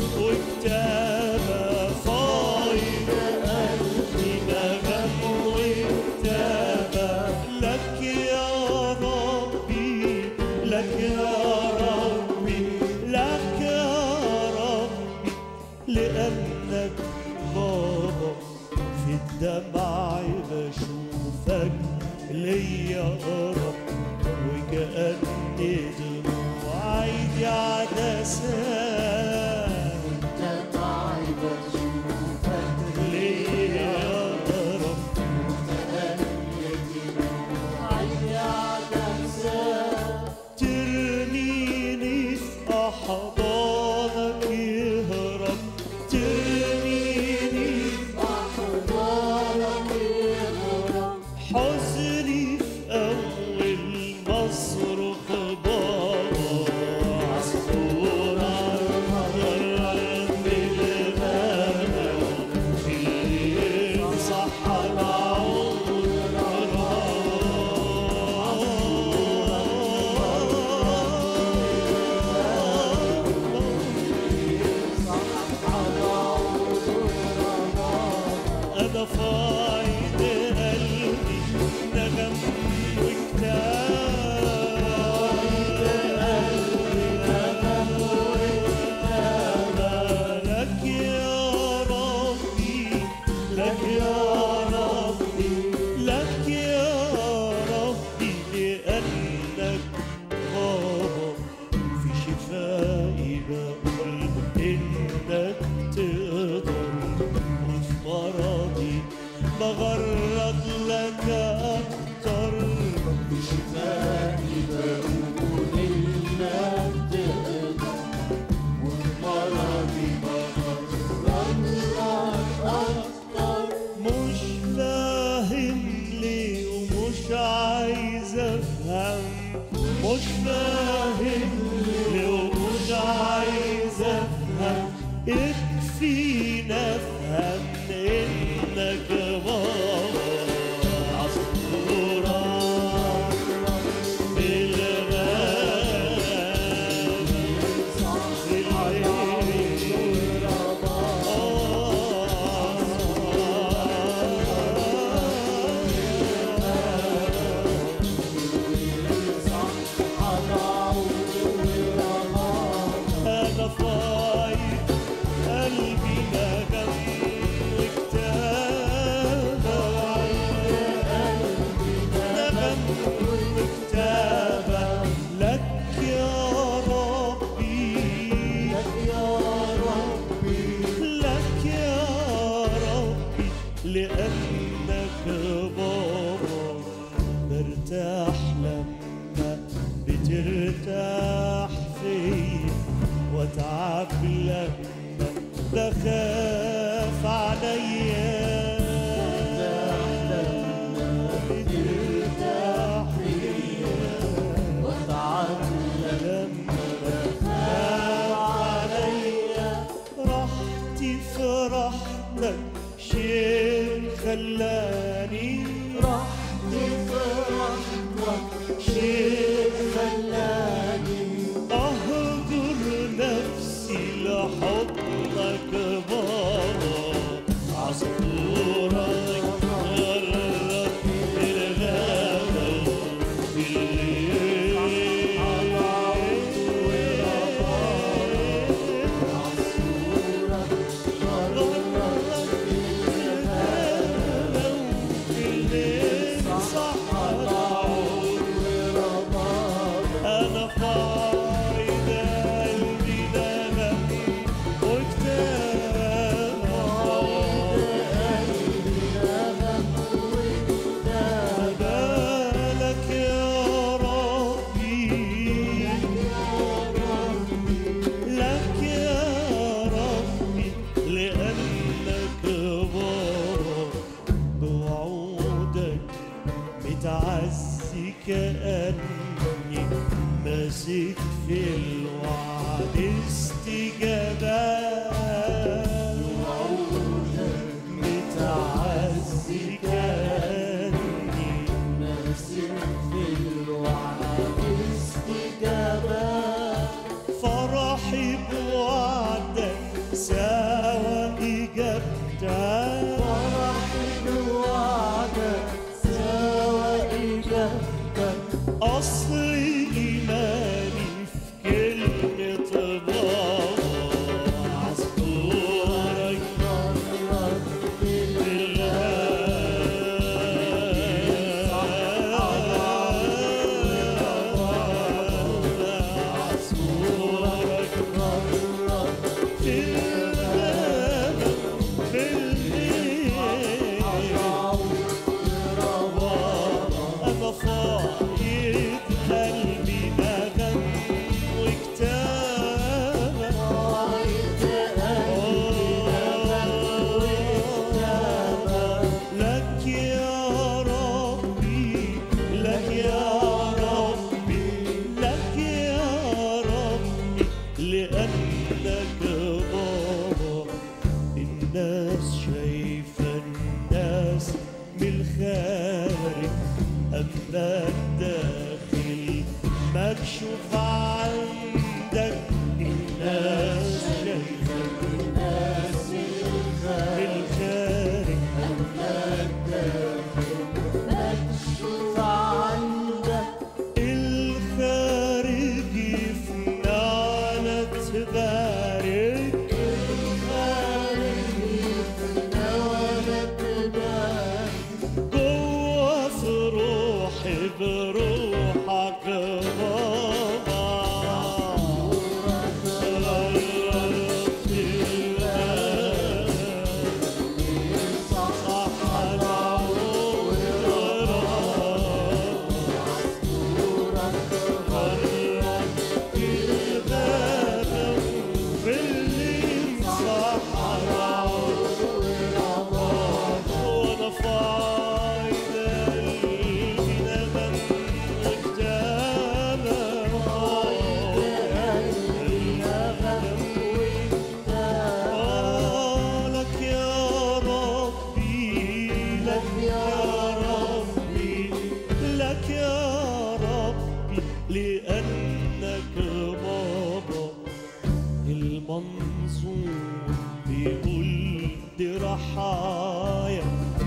وكتابة فايد قلبي نغم وكتابة لك يا ربي لك يا ربي لك يا ربي لأنك بابا في الدمع بشوفك ليا رب وكأني دموع عيدي عدسات ليا رب ترميني في أحضانك يهرب ترميني حزني في أول مصرخ بابا عصفورة غرد بالغابة في الليل صح أنا فايد قلبي نغم وكتاب لك يا ربي لك يا ربي لك يا ربي لأنك بابا في شفائي بقول إنك تقدر وفي مرضي بغرد لك أكتر بشفائي بقول إنك تقدر وفي مرضي بغرد لك أكتر مش فاهم ليه ومش عايز أفهم مش فاهم ليه ومش عايز أفهم يكفينا أفهم إنك بابا عصفورة أنا فايت قلبي نغم وكتابة نغم وكتابة لك يا ربي لك يا ربي لك يا ربي لأنك بابا برتاح لما بترتاح فيا واتعب لما بخاف عليا بترتاح فيا واتعب لما بخاف عليا راحتي في راحتك شيء خلاني راحتي في راحتك شيء خلاني أهجر نفسي لحضنك بابا عصفورة غرت الغابة في الليل استجابات متعزي كاني فرحي بوعدك سوى إجابتك أصل إيماني في كلمة بابا عصفورك عصفورك في الغابة في الليل أنا فايض قلبي نغم وكتابة لك يا ربي لك يا ربي لك يا ربي لأنك بابا الناس شايفة الناس من الخارج أما الداخل مكشوف عندك الناس شايفة الناس من الخارج الخارج يفنى على تبارك جوا في روحي بروحك بابا صح وانا فايد الندم قدامك لك يا ربي لك يا ربي لك يا ربي لأنك بابا المنظور بيقول دي رحايا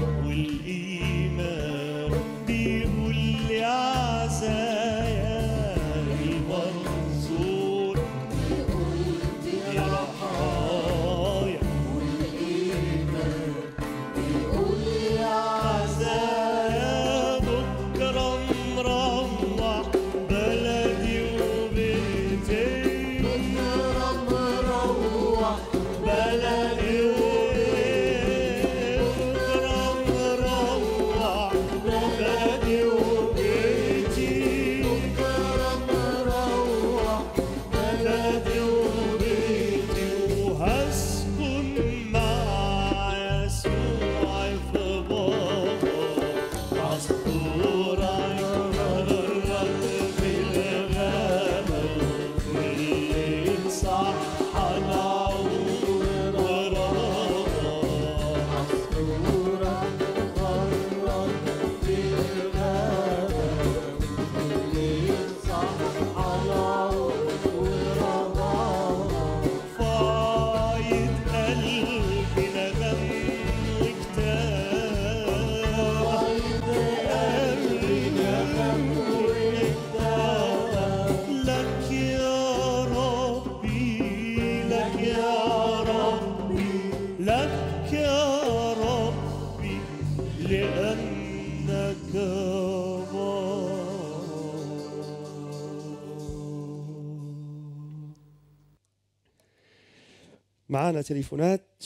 والإيمان بيقول لي عزايا المنظور دي رحايا عزايا بكرة مروح بلدي وبيتي بلدي بكرة مروح بلدي وبيتي بلدي وبيتي وهسكن مع يسوع في بابا عصفورة يغرد في الغابة والليل صح العود ورابا فايد قلبي نغم وكتاب قلبي نغم وكتاب لك يا ربي لك يا ربي لك يا ربي لأنك بار معانا تليفونات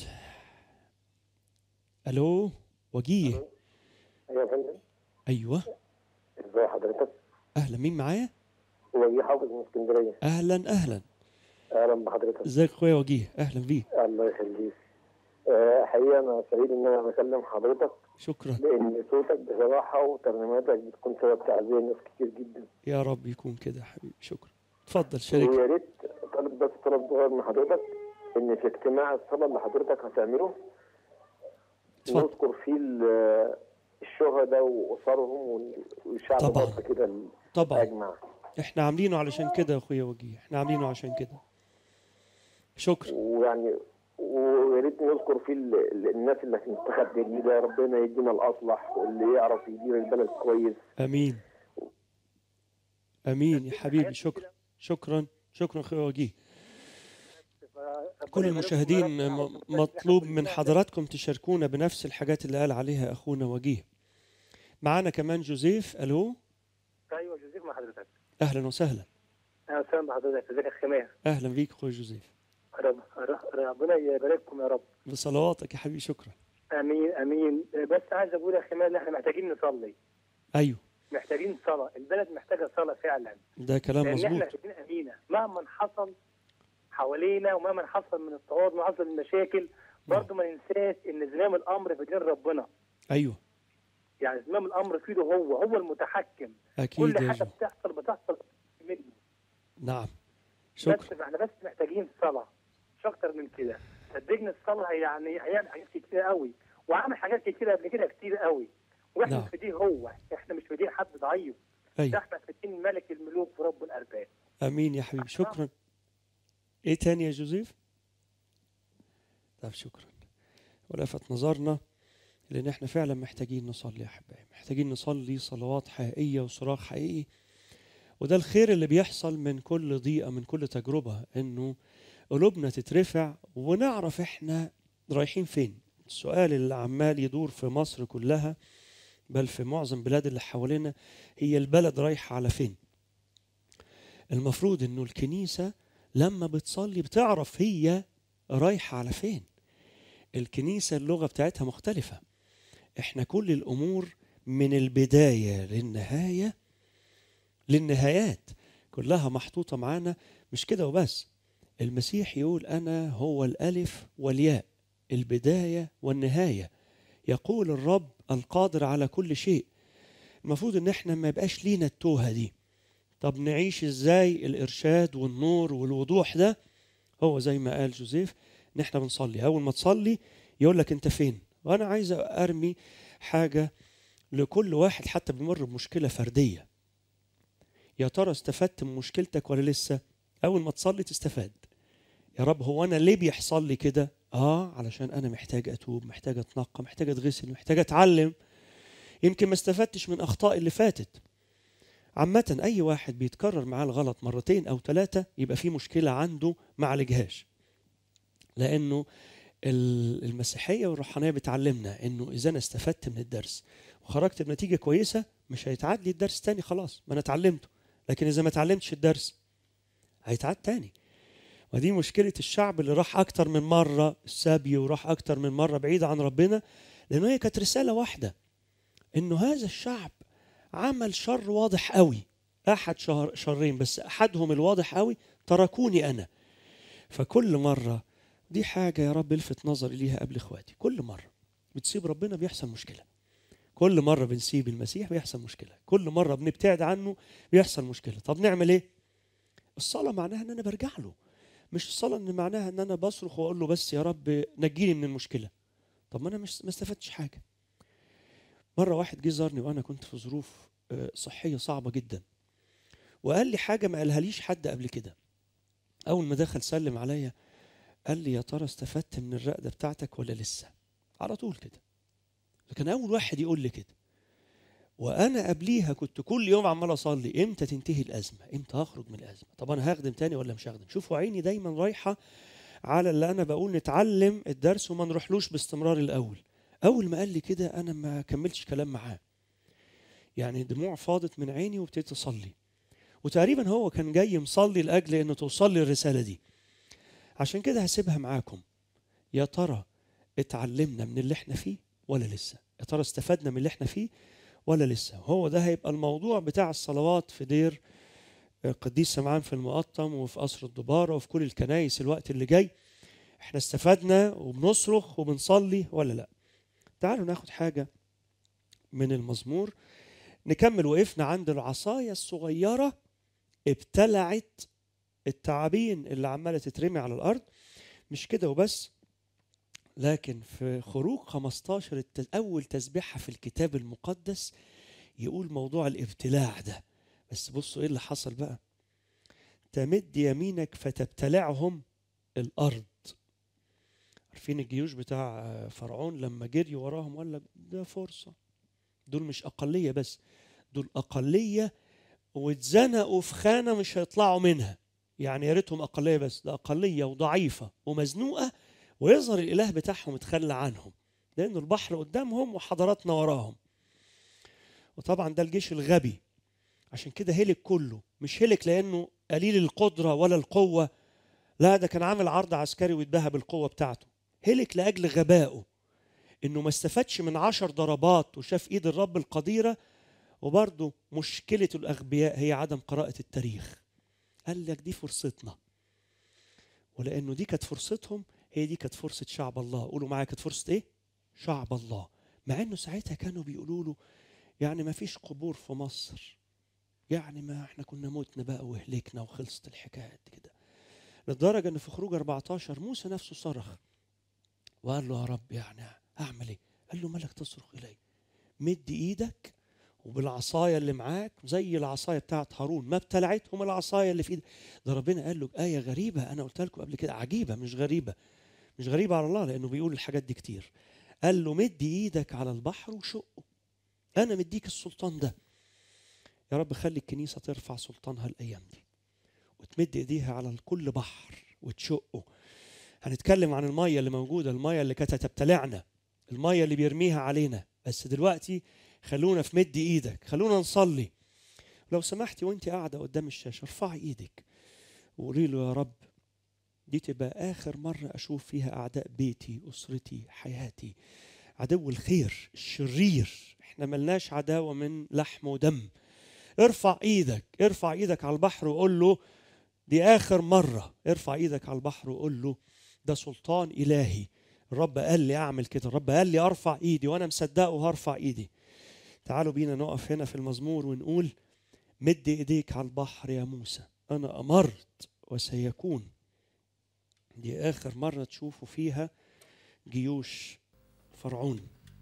الو وجيه ايوه يا فندم ايوه ازي حضرتك اهلا مين معايا وجيه حافظ من اسكندريه اهلا اهلا اهلا بحضرتك ازيك اخويا وجيه اهلا بيك الله يخليك آه، حقيقه انا سعيد ان انا بكلم حضرتك شكرا لان صوتك بصراحه وترنيماتك بتكون سبب تعزيه ناس كتير جدا يا رب يكون كده يا حبيبي شكرا اتفضل شارك ويا ريت طلب طالب بس طلب صغير من حضرتك ان في اجتماع الصلاه اللي حضرتك هتعمله اتفضل. نذكر فيه ال- الشهداء واسرهم والشعب طبعاً. مصر كده طبعا اجمع احنا عاملينه علشان كده يا اخويا وجيه احنا عاملينه عشان كده شكرا ويعني ويا ريت نذكر فيه ال- ال- الناس اللي هتنتخب جديده ربنا يدينا الاصلح واللي يعرف يدير البلد كويس امين امين يا حبيبي شكرا شكرا شكرا اخويا وجيه كل المشاهدين م- مطلوب من حضراتكم تشاركونا بنفس الحاجات اللي قال عليها اخونا وجيه معانا كمان جوزيف الو ايوه جوزيف مع حضرتك اهلا وسهلا اهلا وسهلا بحضرتك ازيك يا خمير اهلا بيك اخويا جوزيف رب ر- ربنا يبارككم يا رب بصلواتك يا حبيبي شكرا امين امين بس عايز اقول يا خمير ان احنا محتاجين نصلي ايوه محتاجين صلاه البلد محتاجه صلاه فعلا ده كلام لان احنا مظبوط شايفين امينه مهما حصل حوالينا ومهما حصل من اضطهاد ومهما حصل من مشاكل برضه ما ننساش ان زمام الامر في دين ربنا ايوه يعني زمام الامر في ايده هو هو المتحكم اكيد كل يا حاجه جو بتحصل بتحصل منه نعم بس شكرا احنا بس محتاجين صلاة مش اكتر من كده صدقني الصلاة يعني هيعمل حاجات كتير قوي وعمل حاجات كتير قبل كده كتير قوي واحنا نعم. مش في دين هو احنا مش في دين حد ضعيف ده ايوه احنا في دين ملك الملوك ورب الارباب امين يا حبيبي شكرا ايه تاني يا جوزيف طب شكرا ولفت نظرنا لان احنا فعلا محتاجين نصلي يا احبائي محتاجين نصلي صلوات حقيقيه وصراخ حقيقي وده الخير اللي بيحصل من كل ضيقه من كل تجربه انه قلوبنا تترفع ونعرف احنا رايحين فين السؤال اللي عمال يدور في مصر كلها بل في معظم بلاد اللي حوالينا هي البلد رايحه على فين المفروض انه الكنيسه لما بتصلي بتعرف هي رايحه على فين الكنيسه اللغه بتاعتها مختلفه احنا كل الامور من البدايه للنهايه للنهايات كلها محطوطه معانا مش كده وبس المسيح يقول انا هو الالف والياء البدايه والنهايه يقول الرب القادر على كل شيء المفروض ان احنا ما يبقاش لينا التوهه دي طب نعيش ازاي الارشاد والنور والوضوح ده هو زي ما قال جوزيف ان احنا بنصلي اول ما تصلي يقول لك انت فين وانا عايز ارمي حاجه لكل واحد حتى بيمر بمشكله فرديه يا ترى استفدت من مشكلتك ولا لسه اول ما تصلي تستفاد يا رب هو انا ليه بيحصل لي كده اه علشان انا محتاج اتوب محتاج اتنقى محتاج اتغسل محتاج اتعلم يمكن ما استفدتش من اخطائي اللي فاتت عامة أي واحد بيتكرر معاه الغلط مرتين أو ثلاثة يبقى في مشكلة عنده ما عالجهاش لأنه ال- المسيحية والروحانية بتعلمنا إنه إذا أنا استفدت من الدرس وخرجت بنتيجة كويسة مش هيتعاد لي الدرس تاني خلاص ما أنا اتعلمته لكن إذا ما اتعلمتش الدرس هيتعاد تاني ودي مشكلة الشعب اللي راح أكتر من مرة السابي وراح أكتر من مرة بعيد عن ربنا لأنه هي كانت رسالة واحدة إنه هذا الشعب عمل شر واضح قوي احد شهر شرين بس احدهم الواضح قوي تركوني انا فكل مره دي حاجه يا رب الفت نظري ليها قبل اخواتي كل مره بتسيب ربنا بيحصل مشكله كل مره بنسيب المسيح بيحصل مشكله كل مره بنبتعد عنه بيحصل مشكله طب نعمل ايه الصلاه معناها ان انا برجع له مش الصلاه ان معناها ان انا بصرخ واقول له بس يا رب نجيني من المشكله طب ما انا مش ما استفدتش حاجه مرة واحد جه زارني وأنا كنت في ظروف آه، صحية صعبة جدا وقال لي حاجة ما قالهاليش حد قبل كده أول ما دخل سلم عليا قال لي يا ترى استفدت من الرقدة بتاعتك ولا لسه على طول كده كان أول واحد يقول لي كده وأنا قبليها كنت كل يوم عمال أصلي إمتى تنتهي الأزمة إمتى هخرج من الأزمة طب أنا هخدم تاني ولا مش هخدم شوفوا عيني دايما رايحة على اللي أنا بقول نتعلم الدرس وما نروحلوش باستمرار الأول اول ما قال لي كده انا ما كملتش كلام معاه يعني دموع فاضت من عيني وابتديت اصلي وتقريبا هو كان جاي مصلي لاجل انه توصل لي الرساله دي عشان كده هسيبها معاكم يا ترى اتعلمنا من اللي احنا فيه ولا لسه يا ترى استفدنا من اللي احنا فيه ولا لسه هو ده هيبقى الموضوع بتاع الصلوات في دير آه، قديس سمعان في المقطم وفي قصر الدبارة وفي كل الكنايس الوقت اللي جاي احنا استفدنا وبنصرخ وبنصلي ولا لا تعالوا ناخد حاجة من المزمور نكمل وقفنا عند العصاية الصغيرة ابتلعت التعابين اللي عماله تترمي على الارض مش كده وبس لكن في خروج 15 الت- اول تسبيحه في الكتاب المقدس يقول موضوع الابتلاع ده بس بصوا ايه اللي حصل بقى تمد يمينك فتبتلعهم الارض عارفين الجيوش بتاع آه، فرعون لما جري وراهم ولا ده فرصه دول مش اقليه بس دول اقليه واتزنقوا في خانه مش هيطلعوا منها يعني يا ريتهم اقليه بس ده اقليه وضعيفه ومزنوقه ويظهر الاله بتاعهم اتخلى عنهم لانه البحر قدامهم وحضاراتنا وراهم وطبعا ده الجيش الغبي عشان كده هلك كله مش هلك لانه قليل القدره ولا القوه لا ده كان عامل عرض عسكري واتباهى بالقوه بتاعته هلك لاجل غبائه انه ما استفادش من عشر ضربات وشاف ايد الرب القديره وبرضه مشكله الاغبياء هي عدم قراءه التاريخ قال لك دي فرصتنا ولانه دي كانت فرصتهم هي دي كانت فرصه شعب الله قولوا معايا كانت فرصه ايه شعب الله مع انه ساعتها كانوا بيقولوا له يعني ما فيش قبور في مصر يعني ما احنا كنا متنا بقى وهلكنا وخلصت الحكايه قد كده لدرجه ان في خروج 14 موسى نفسه صرخ وقال له يا رب يعني اعمل ايه؟ قال له مالك تصرخ الي مد ايدك وبالعصايه اللي معاك زي العصايه بتاعت هارون ما ابتلعتهم العصايه اللي في ايدك ده ربنا قال له ايه غريبه انا قلت لكم قبل كده عجيبه مش غريبه مش غريبه على الله لانه بيقول الحاجات دي كتير قال له مد ايدك على البحر وشقه انا مديك السلطان ده يا رب خلي الكنيسه ترفع سلطانها الايام دي وتمد ايديها على كل بحر وتشقه هنتكلم عن الميه اللي موجوده الميه اللي كانت هتبتلعنا الميه اللي بيرميها علينا بس دلوقتي خلونا في مد ايدك خلونا نصلي لو سمحتي وانت قاعده قدام الشاشه ارفعي ايدك وقولي له يا رب دي تبقى اخر مره اشوف فيها اعداء بيتي اسرتي حياتي عدو الخير الشرير احنا ملناش عداوه من لحم ودم ارفع ايدك ارفع ايدك على البحر وقول له دي اخر مره ارفع ايدك على البحر وقول له ده سلطان الهي الرب قال لي اعمل كده الرب قال لي ارفع ايدي وانا مصدقه وهرفع ايدي تعالوا بينا نقف هنا في المزمور ونقول مد ايديك على البحر يا موسى انا امرت وسيكون دي اخر مره تشوفوا فيها جيوش فرعون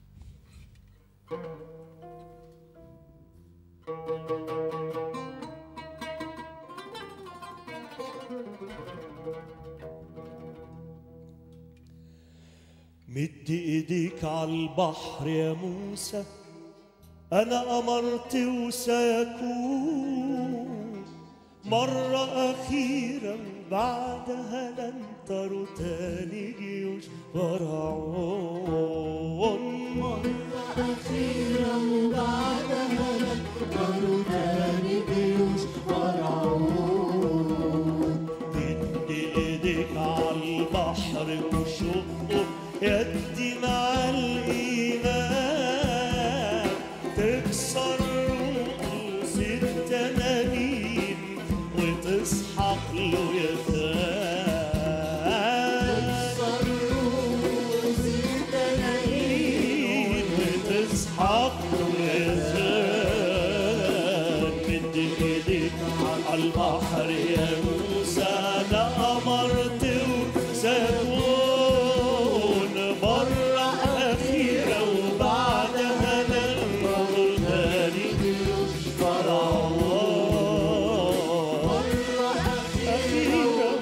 مد ايديك على البحر يا موسى انا امرت وسيكون مرة أخيرة بعدها لن تروا تاني جيوش فرعون أخيرا بعدها نقدر تاني جيوش فرعون مد ايديك على البحر وشقه يدي مع الايمان تكسر رؤوس التنانين وتسحق له يثان رؤوس التنانين وتسحق له يثان مد ايديك على البحر يا موسى انا امرت وسيكون مرة أخيرة وبعدها نمر تاني فرعون أخيرة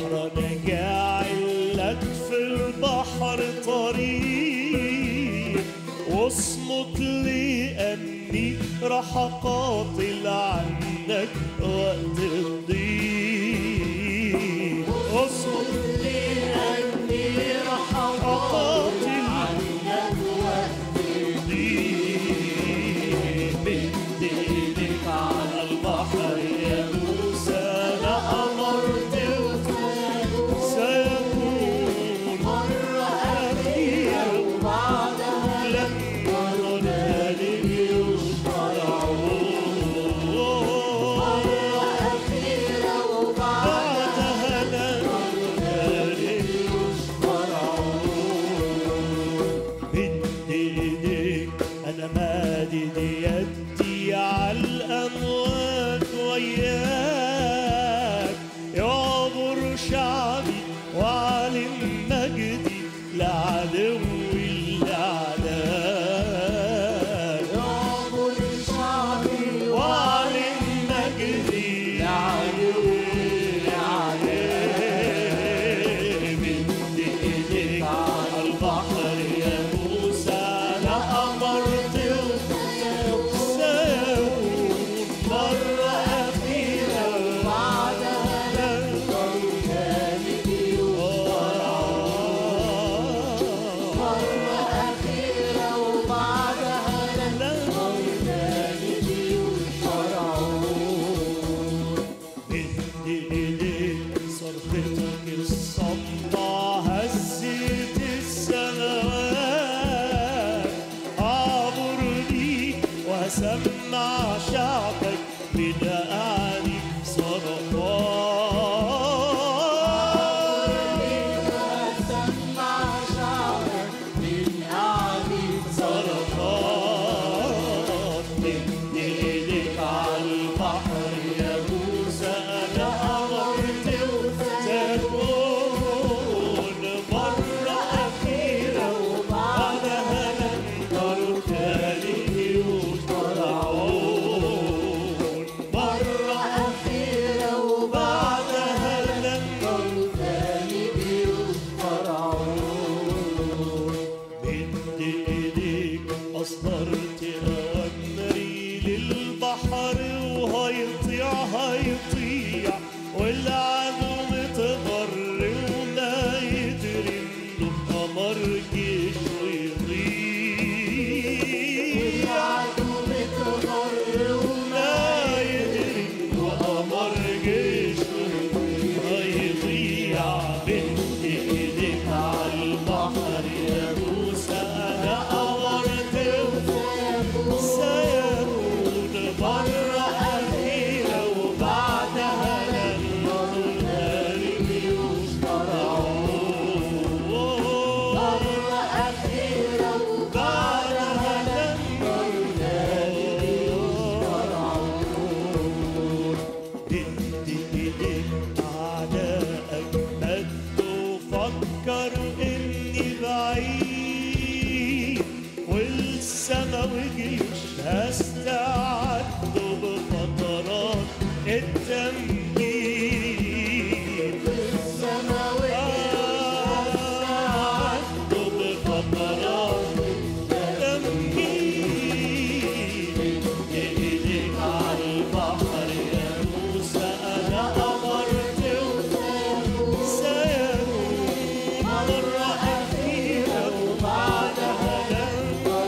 بكرة أنا جاعل لك في البحر طريق واصمت لأني راح أقاتل عنك وقت الضيق اصمت لأني راح أقاتل عنك وقت الضيق مد إيدك على البحر يا موسى أنا أمرت سيكون مرة أخيرا وبعدها لن ذلك مرة أخيرة وبعدها بعدها لن ذلك مد ايديك انا مادد يدي على الاموات وياك يعبر شعبي واعلن مجدي لعدو الاعداء يعبر شعبي واعلن مجدي لعدو الاعداء مد ايديك على البحر يا موسى انا امرت سيكون مرة أخيرة بعدها ذلك مرة أخيرة وبعدها ذلك إيديك صرختك الصدمة هزت السماوات أعبر بيك وأسمع شعبك بدأني صرخات سمع شعبك من أعلي صرخات مد ايدك على البحر يا موسى انا امرت تكون مرة أخيرة وبعدها لن ترتدي وترعون مرة أخيرة بعدها لن ذلك مد ايديك اصدرت اوامري للبحر وهيطيع هيطيع والعدو متغر وما يدري انه قمر جيش ويضيع العدو متغر وما يدري انه قمر جيش ويضيع بنت ايديك على البحر يا موسى انا امرت سيكون مرة أخيرة وبعدها لن ذلك مرة أخيرة بعدها لن بدي ايديك اعدائك بدوا فكروا اني بعيد والسما وجيش هستعدوا بفترات التمجيد استعدوا بفترات التمجيد ايديك على البحر يا موسى انا امرت سيكون مرة أخيرة وبعدها لن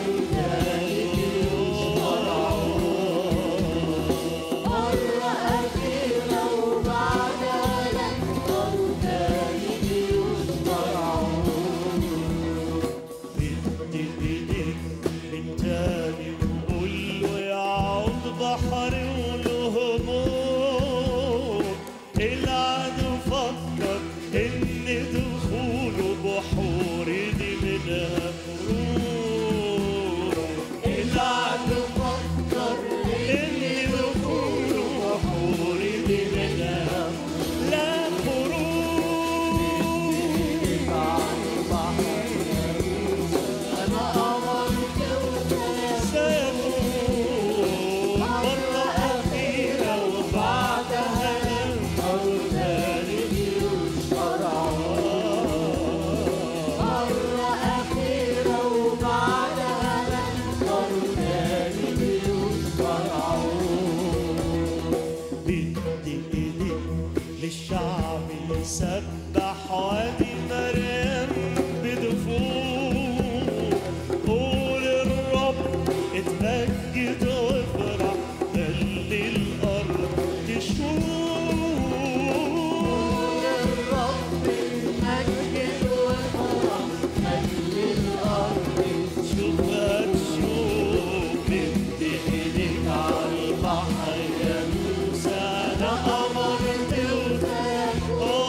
مرة أخيرة وبعدها لن ذلك بدي ايديك من تاني وقول له يعود بحر والهموم العدو فكر ان دخوله بحور دي منها فروق العدو فكر ان دخوله بحور دي منها لا خروج أنا أمرت سيكون مرة أخيرة وبعدها لن ذلك يسبح وادي مريم بدفوع قول الرب اتمجد وافرح خلي الارض تشوف الرب المجد وفرح خلي الأرض شوف هتشوف مد ايديك عالبحر يا موسى انا امرت وفاك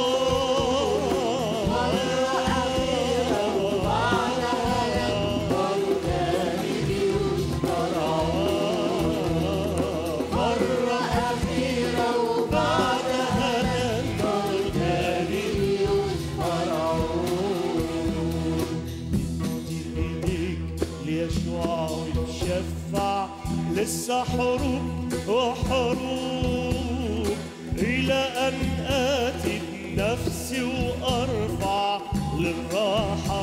مرة أخيرة وبعدها ننظر تاني ايديك ليشوع ويتشفع لسه حروب وحروب إلى أن آتي بنفسي وأرفع للراحة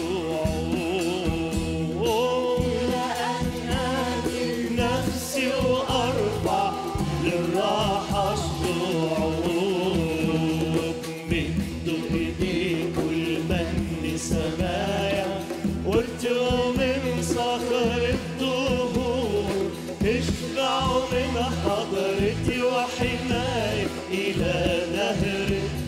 الشعوب إلى أن آتي بنفسي وأرفع للراحة الشعوب مدوا إيديك والمن سمايا وارتووا من صخر الدهور اشبعوا من حضرتي وحماية إلى نهر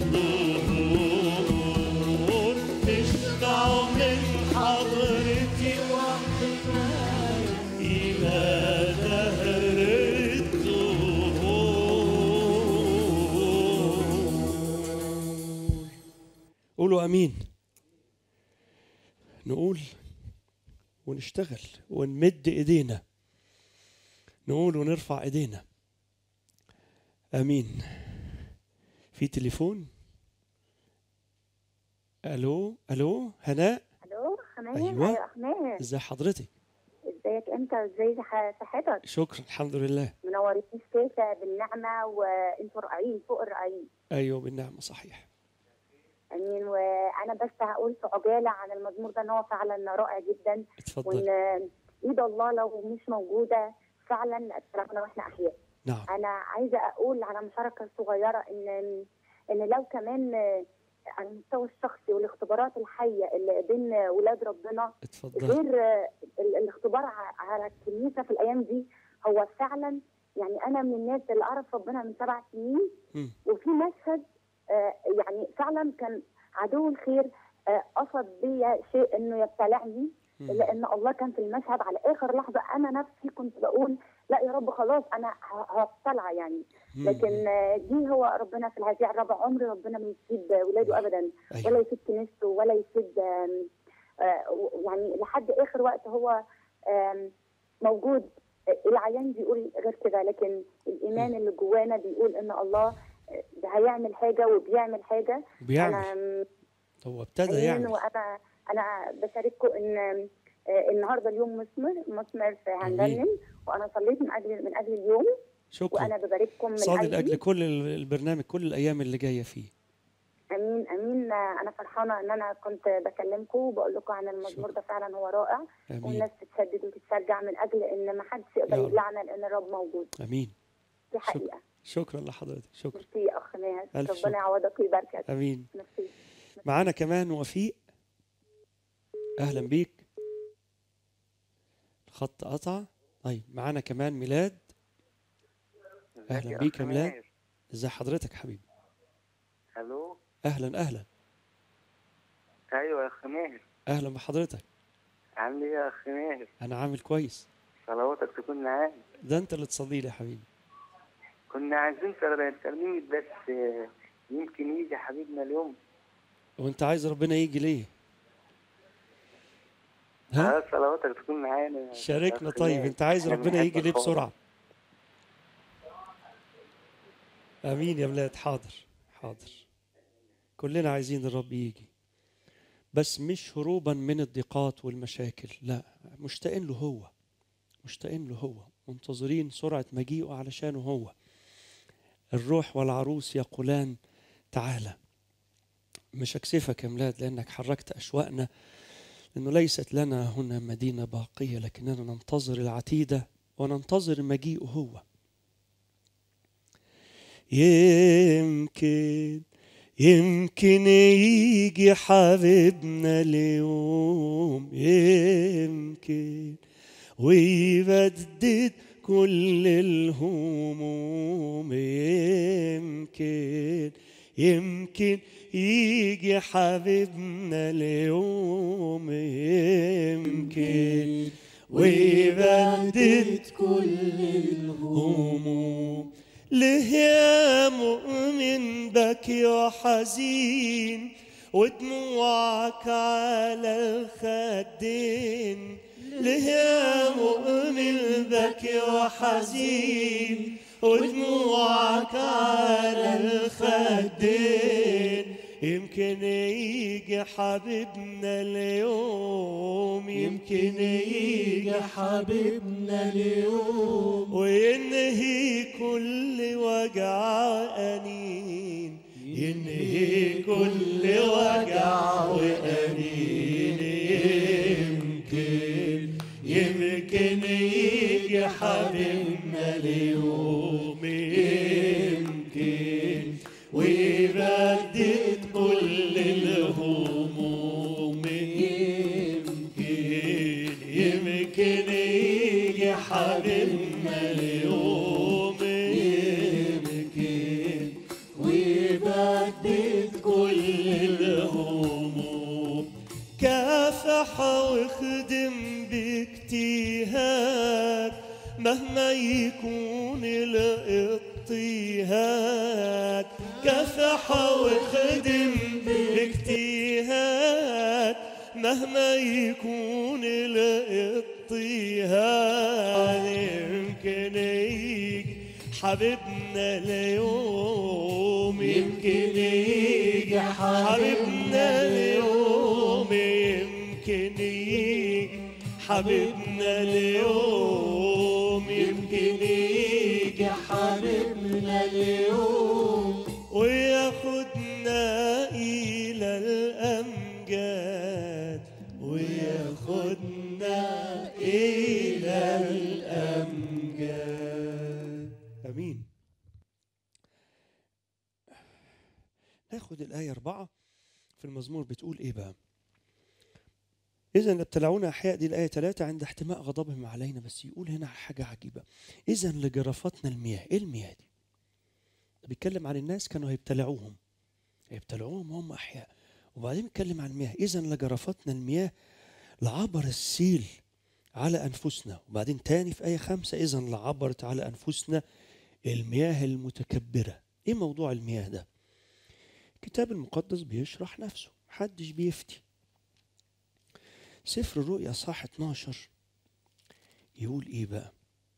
الدهور اشبعوا من حضرتي وحماية إلى نهر الدهور قولوا امين نقول ونشتغل ونمد ايدينا نقول ونرفع ايدينا امين في تليفون الو الو هناء الو حمام أيوة. ايوه حمام ازي حضرتك ازيك انت ازاي صح- صحتك شكرا الحمد لله منورين الشاشة بالنعمة وانتوا رائعين فوق الرائعين ايوه بالنعمه صحيح امين وانا بس هقول في عجالة عن المزمور ده ان هو فعلا رائع جدا اتفضل وان ايد الله لو مش موجودة فعلا اتركنا واحنا احياء نعم انا عايزة اقول على مشاركة صغيرة ان ان لو كمان على المستوى الشخصي والاختبارات الحية اللي بين ولاد ربنا اتفضل غير آه، ال- الاختبار ع- على الكنيسه في الايام دي هو فعلا يعني انا من الناس اللي اعرف ربنا من سبع سنين مم. وفي مشهد آه، يعني فعلا كان عدو الخير آه، قصد بيا شيء انه يبتلعني مم. لان الله كان في المشهد على اخر لحظه انا نفسي كنت بقول لا يا رب خلاص انا ه- هبتلع يعني مم. لكن آه، دي هو ربنا في الهزيع الرابع عمر ربنا ما يسيب ولاده ابدا أيوة. ولا يسيب كنيسته ولا يسيب آم، آه، و- يعني لحد اخر وقت هو آم، موجود آه، العيان بيقول غير كده لكن الايمان اللي جوانا بيقول ان الله آه، ده هيعمل حاجه وبيعمل حاجه بيعمل انا هو ابتدى أمين يعمل وانا انا بشارككم ان آه، النهارده اليوم مثمر مثمر في هنرنم وانا صليت من اجل من اجل اليوم شكرا وانا ببارككم من صادق قلبي لاجل كل ال- البرنامج كل الايام اللي جايه فيه امين امين آه، انا فرحانه ان انا كنت بكلمكم وبقول لكم عن المزمور ده فعلا هو رائع امين والناس تتشدد وتتشجع من اجل ان ما حدش يقدر يا رب. يبلعنا لان الرب موجود امين دي حقيقه شكرا لحضرتك شكرا ميرسي يا اخ ناس ألف ربنا شكر. يعوضك ويباركك امين ميرسي معانا كمان وفيق اهلا بيك الخط قطع طيب معانا كمان ميلاد اهلا بيك يا ميلاد ازي حضرتك حبيبي الو اهلا اهلا ايوه يا اخ ماهر اهلا بحضرتك عامل ايه يا اخ ماهر انا عامل كويس صلواتك تكون معانا ده انت اللي تصلي لي يا حبيبي كنا عايزين تر- ترنيمة بس آه، يمكن يجي حبيبنا اليوم وانت عايز ربنا يجي ليه ها آه، صلواتك تكون معانا يا شاركنا أخ طيب ماهر. انت عايز إحنا ربنا يجي ليه بنحبك خالص. بسرعه امين يا ولاد حاضر حاضر كلنا عايزين الرب يجي بس مش هروبا من الضيقات والمشاكل لا مشتاقين له هو مشتاقين له هو منتظرين سرعة مجيئه علشانه هو الروح والعروس يقولان تعالى مش هكسفك يا ميلاد لأنك حركت أشواقنا لأنه ليست لنا هنا مدينة باقية لكننا ننتظر العتيدة وننتظر مجيئه هو يمكن يمكن يجي حبيبنا اليوم يمكن ويبدد كل الهموم يمكن يمكن يجي حبيبنا اليوم يمكن ويبدد كل الهموم ليه يا مؤمن بكي وحزين ودموعك على الخدين ليه يا مؤمن بكي وحزين ودموعك على الخدين يمكن يجي حبيبنا اليوم يمكن يجي حبيبنا اليوم وينهي كل وجع أنين ينهي كل وجع وأنين يمكن يمكن يجي حبيبنا اليوم يمكن ويبدد كل الهموم يمكن يمكن يجي حبيبنا اليوم يمكن ويبدد كل الهموم كافح واخدم باجتهاد مهما يكون الاضطهاد كافح واخدم باجتهاد مهما يكون الاضطهاد يمكن يجي حبيبنا اليوم يمكن يجي حبيبنا اليوم يمكن يجي حبيبنا اليوم يمكن يجي حبيبنا اليوم وياخدنا إلى الأمجاد وياخدنا إلى الأمجاد أمين ناخد الآية أربعة في المزمور بتقول إيه بقى إذا ابتلعونا أحياء دي الآية ثلاثة عند احتماء غضبهم علينا بس يقول هنا حاجة عجيبة إذا لجرفتنا المياه إيه المياه دي؟ بيتكلم عن الناس كانوا هيبتلعوهم هيبتلعوهم وهم أحياء وبعدين بيتكلم عن المياه إذا لجرفتنا المياه لعبر السيل على أنفسنا وبعدين تاني في آية خمسة إذا لعبرت على أنفسنا المياه المتكبرة إيه موضوع المياه ده؟ الكتاب المقدس بيشرح نفسه محدش بيفتي سفر الرؤيا صح 12 يقول ايه بقى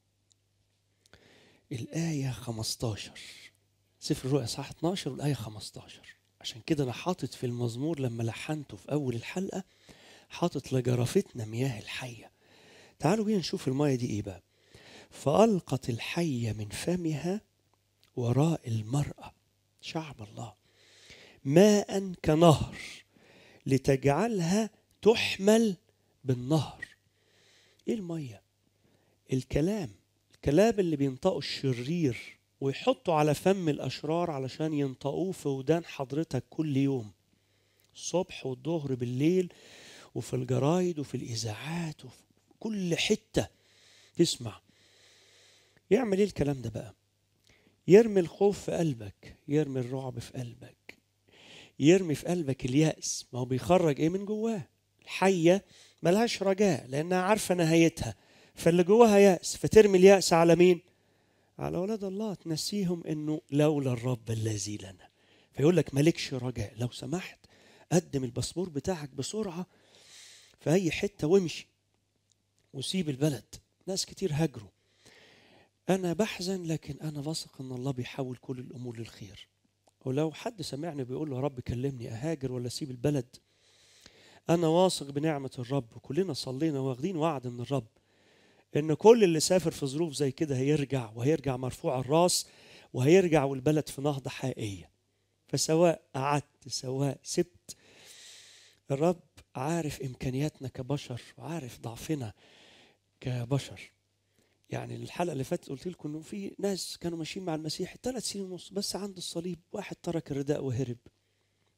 الآية 15 سفر الرؤيا صح 12 والآية 15 عشان كده أنا حاطط في المزمور لما لحنته في أول الحلقة حاطط لجرفتنا مياه الحية تعالوا بينا نشوف المياه دي إيه بقى فألقت الحية من فمها وراء المرأة شعب الله ماء كنهر لتجعلها تحمل بالنهر ايه الميه الكلام الكلام اللي بينطقه الشرير ويحطه على فم الاشرار علشان ينطقوه في ودان حضرتك كل يوم الصبح والظهر بالليل وفي الجرايد وفي الاذاعات وفي كل حته تسمع يعمل ايه الكلام ده بقى يرمي الخوف في قلبك يرمي الرعب في قلبك يرمي في قلبك اليأس ما هو بيخرج ايه من جواه الحية ملهاش رجاء لأنها عارفة نهايتها فاللي جواها يأس فترمي اليأس على مين؟ على أولاد الله تنسيهم إنه لولا الرب الذي لنا فيقول لك مالكش رجاء لو سمحت قدم الباسبور بتاعك بسرعة في أي حتة وامشي وسيب البلد ناس كتير هاجروا أنا بحزن لكن أنا واثق إن الله بيحول كل الأمور للخير ولو حد سمعني بيقول له يا رب كلمني أهاجر ولا أسيب البلد أنا واثق بنعمة الرب وكلنا صلينا واخدين وعد من الرب إن كل اللي سافر في ظروف زي كده هيرجع وهيرجع مرفوع الراس وهيرجع والبلد في نهضة حقيقية فسواء قعدت سواء سبت الرب عارف إمكانياتنا كبشر وعارف ضعفنا كبشر يعني الحلقة اللي فاتت قلت لكم إنه في ناس كانوا ماشيين مع المسيح ثلاث سنين ونص بس عند الصليب واحد ترك الرداء وهرب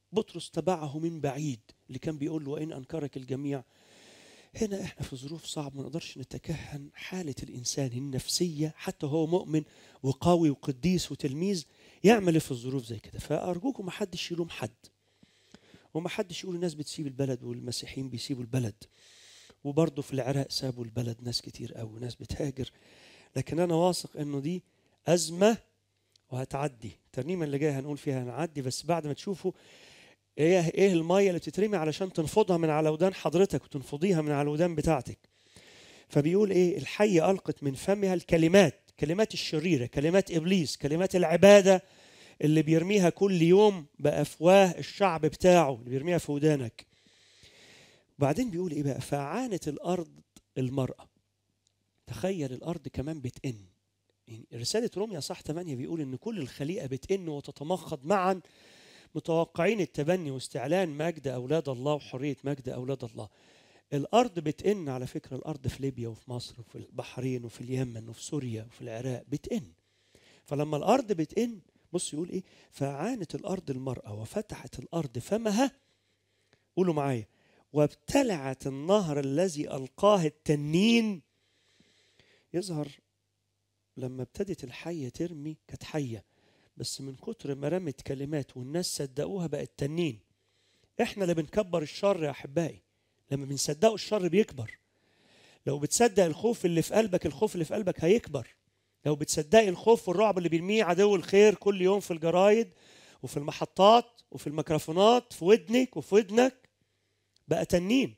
بطرس تبعه من بعيد اللي كان بيقول له وإن أنكرك الجميع هنا احنا في ظروف صعبة ما نقدرش نتكهن حالة الإنسان النفسية حتى هو مؤمن وقوي وقديس وتلميذ يعمل إيه في الظروف زي كده فأرجوكم ما حدش يلوم حد وما حدش يقول الناس بتسيب البلد والمسيحيين بيسيبوا البلد وبرضه في العراق سابوا البلد ناس كتير قوي ناس بتهاجر لكن أنا واثق إنه دي أزمة وهتعدي الترنيمة اللي جاية هنقول فيها هنعدي بس بعد ما تشوفوا ايه ايه الميه اللي بتترمي علشان تنفضها من على ودان حضرتك وتنفضيها من على الودان بتاعتك فبيقول ايه الحية ألقت من فمها الكلمات كلمات الشريرة كلمات إبليس كلمات العبادة اللي بيرميها كل يوم بأفواه الشعب بتاعه اللي بيرميها في ودانك وبعدين بيقول ايه بقى فعانت الأرض المرأة تخيل الأرض كمان بتئن يعني رسالة روميا صح 8 بيقول إن كل الخليقة بتئن وتتمخض معا متوقعين التبني واستعلان مجد أولاد الله وحرية مجد أولاد الله الأرض بتئن على فكرة الأرض في ليبيا وفي مصر وفي البحرين وفي اليمن وفي سوريا وفي العراق بتئن فلما الأرض بتئن بص يقول إيه فعانت الأرض المرأة وفتحت الأرض فمها قولوا معايا وابتلعت النهر الذي ألقاه التنين يظهر لما ابتدت الحية ترمي كانت حية بس من كتر ما رمت كلمات والناس صدقوها بقت تنين احنا اللي بنكبر الشر يا احبائي لما بنصدقه الشر بيكبر لو بتصدق الخوف اللي في قلبك الخوف اللي في قلبك هيكبر لو بتصدقي الخوف والرعب اللي بيرميه عدو الخير كل يوم في الجرايد وفي المحطات وفي الميكروفونات في ودنك وفي ودنك بقى تنين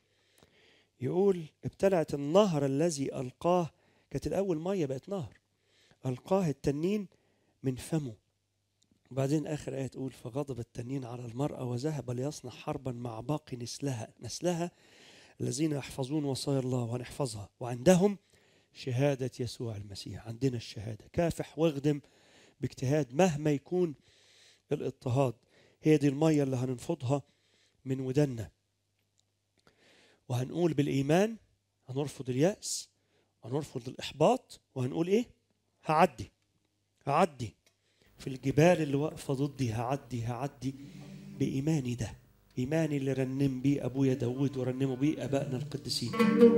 يقول ابتلعت النهر الذي ألقاه كانت الأول مية بقت نهر ألقاه التنين من فمه وبعدين آخر آية تقول فغضب التنين على المرأة وذهب ليصنع حربا مع باقي نسلها نسلها الذين يحفظون وصايا الله ونحفظها وعندهم شهادة يسوع المسيح عندنا الشهادة كافح واخدم باجتهاد مهما يكون الاضطهاد هي دي المية اللي هننفضها من ودنا وهنقول بالإيمان هنرفض اليأس هنرفض الإحباط وهنقول إيه هعدي هعدي في الجبال اللي واقفة ضدي هعدي هعدي بإيماني ده إيماني اللي رنم بيه أبويا داود ورنموا بيه أبائنا القديسين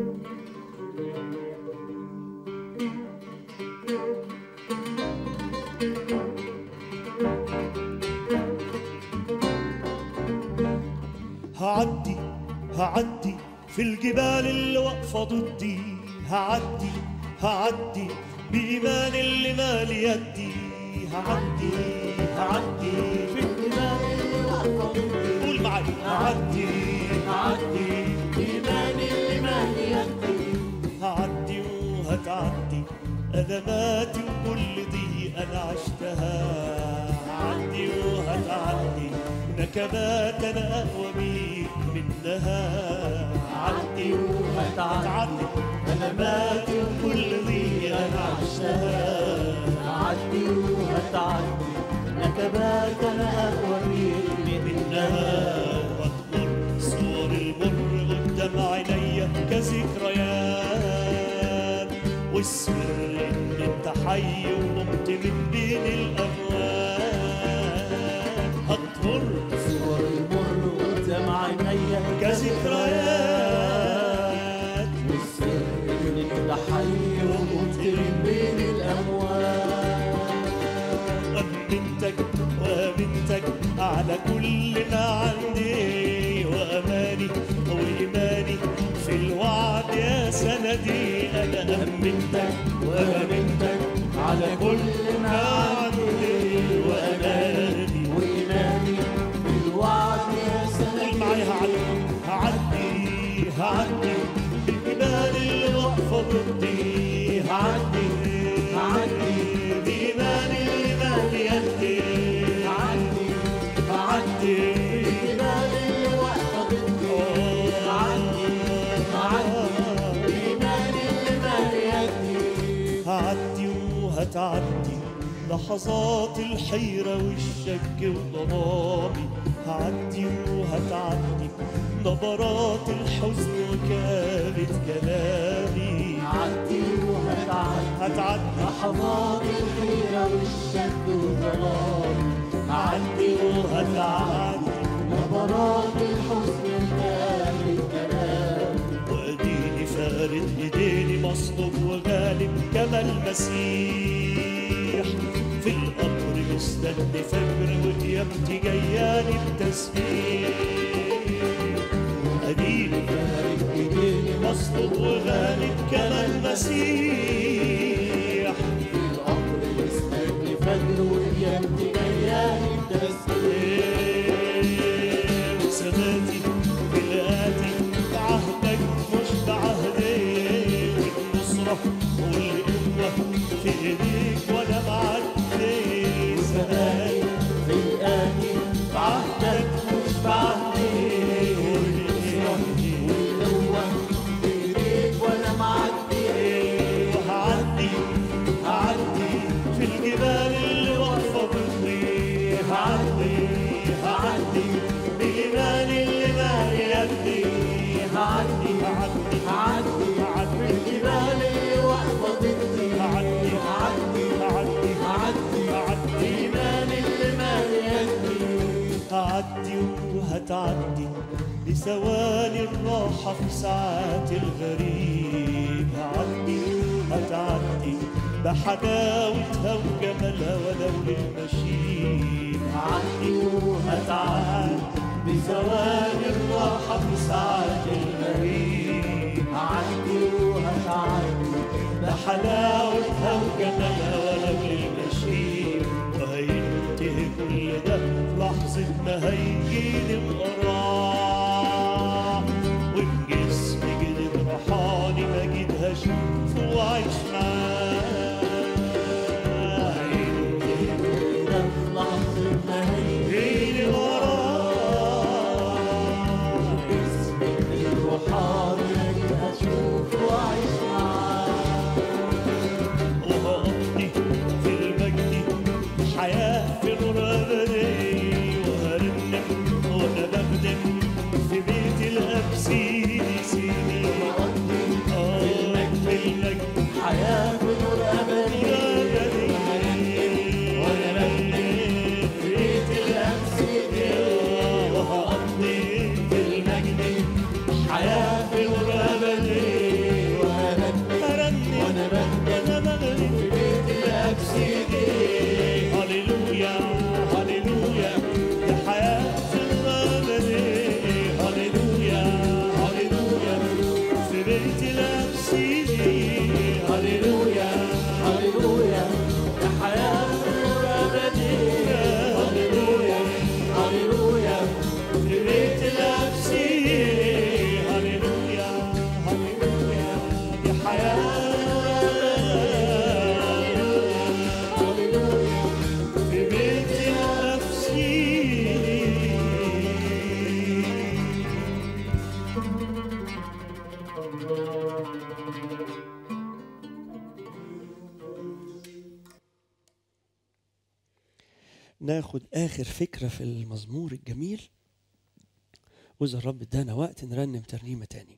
هعدي هعدي في الجبال اللي واقفة ضدي هعدي هعدي بإيمان اللي مالي يدي هعدي هعدي في الجبال اللي واقفة ضدي قول معايا هعدي هعدي بإيمان اللي مالي يدي هعدي وهتعدي أزماتي وكل دي أنا عشتها هعدي وهتعدي نكبات أنا أقوى بيك منها هعدي وهتعدي أزماتي وكل دي أنا عشتها هعدي وهتعدي نكبات انا اقوى بيك منها واذكر صور المر قدام عينيا كذكريات والسر ان انت حي وقمت من بين الاموات هذكر صور المر قدام عينيا كذكريات والسر ان انت حي وقمت من بين الاموات أمنتك وأمنتك على كل ما عندي وأماني وإيماني في الوعد يا سندي أنا أمنتك وأمنتك على كل ما عندي وأماني وايماني بالوعد يا قول سندي معايا هعدي هعدي هعدي بالجبال اللي واقفة ضدي هعدي هعدي بإيماني اللي مالي يدي عندي هعدي الجبال اللي واقفه ضدي عندي عندي ايماني اللي مالي يدي هعدي وهتعدي لحظات الحيرة والشك وضرامي هعدي وهتعدي نبرات الحزن وكابت كلامي عدي وهتعدي هتعدي لحظات الحيرة والشك والظلام هعدي وهتعدي وراك الحسن غالي الكلام واديني فارد ايديني مصلوب وغالب كما المسيح في القبر مستني فجر وقيامتي جياني بتسبيح اديني فارد ايديني مصلوب وغالب كما المسيح في القبر مستني فجر وقيامتي جياني بتسبيح وثباتي بلقاتي بعهدك مش بعهدي والنصرة والقوة في ايديك وانا معدي ثباتي بلقاتي بعهدك مش بعهدي والقوة بإيديك وأنا معدي وهعدي هعدي في الجبال اللي واقفة ضدي هعدي هعدي بجبال اللي مالي يدي هعدي هعدي هعدي هعدي الجبال اللي واقفة ضدي هعدي هعدي هعدي هعدي هعدي الجبال اللي مالي يدي هعدي وهتعدي بثواني الراحة في ساعات الغريب هعدي هتعدي بحلاوتها وجمالها ولو للمشيب هعدي وهتعدي بثواني الراحة في ساعات الغريب هعدي وهتعدي بحلاوتها وجمالها ولو للمشيب وهينتهي كل ده في لحظة ما هيجيلي القراع وبجسمي جديد روحاني مجيد هشوف وعيش معاه هينتهي ده في لحظة ما هيجي جيلي القراع اسمي الروحاني أشوف وأعيش معاك وهقضي في المجد حياة في نور أبدي وهرنم وأنا بخدم في بيت الأب سيدي سيدي وأقضي آه في المجد حياة بنور أبدي أبدي وأنا بخدم في بيت الأب سيدي وهقضي في المجد حياة في نور أبدي وأغني هرنم وأنا بخدم وأنا بغني في بيت الأب سيدي هللويا هللويا يا حياة الأبد هللويا هللويا في بيت الأبسيدي هللويا هللويا يا حياة بنور أبدي هللويا هللويا في بيت الأبسيدي هللويا هللويا يا حياة هللويا في بيت الأبسيدي ناخد آخر فكرة في المزمور الجميل وإذا الرب ادانا وقت نرنم ترنيمة تاني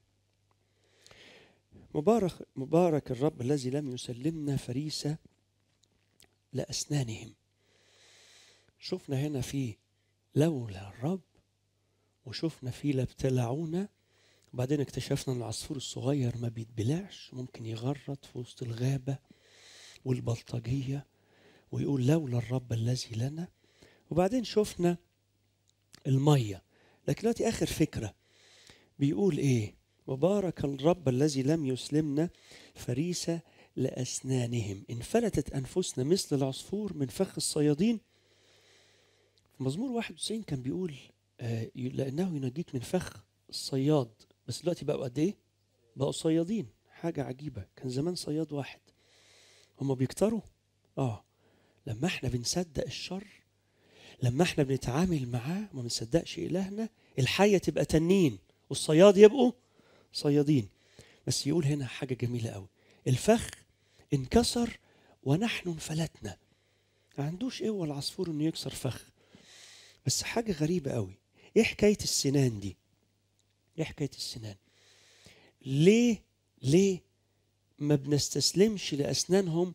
مبارك مبارك الرب الذي لم يسلمنا فريسة لأسنانهم شفنا هنا في لولا الرب وشفنا في لابتلعونا وبعدين اكتشفنا ان العصفور الصغير ما بيتبلعش ممكن يغرد في وسط الغابة والبلطجية ويقول لولا الرب الذي لنا وبعدين شفنا المية لكن دلوقتي آخر فكرة بيقول إيه مبارك الرب الذي لم يسلمنا فريسة لأسنانهم انفلتت أنفسنا مثل العصفور من فخ الصيادين في مزمور 91 كان بيقول آه لأنه ينجيك من فخ الصياد بس دلوقتي بقوا قد إيه؟ بقوا صيادين حاجة عجيبة كان زمان صياد واحد هما بيكتروا آه لما احنا بنصدق الشر لما احنا بنتعامل معاه ما بنصدقش إلهنا الحية تبقى تنين والصياد يبقوا صيادين بس يقول هنا حاجة جميلة قوي الفخ انكسر ونحن انفلتنا ما عندوش قوة العصفور انه يكسر فخ بس حاجة غريبة قوي ايه حكاية السنان دي ايه حكاية السنان ليه ليه ما بنستسلمش لأسنانهم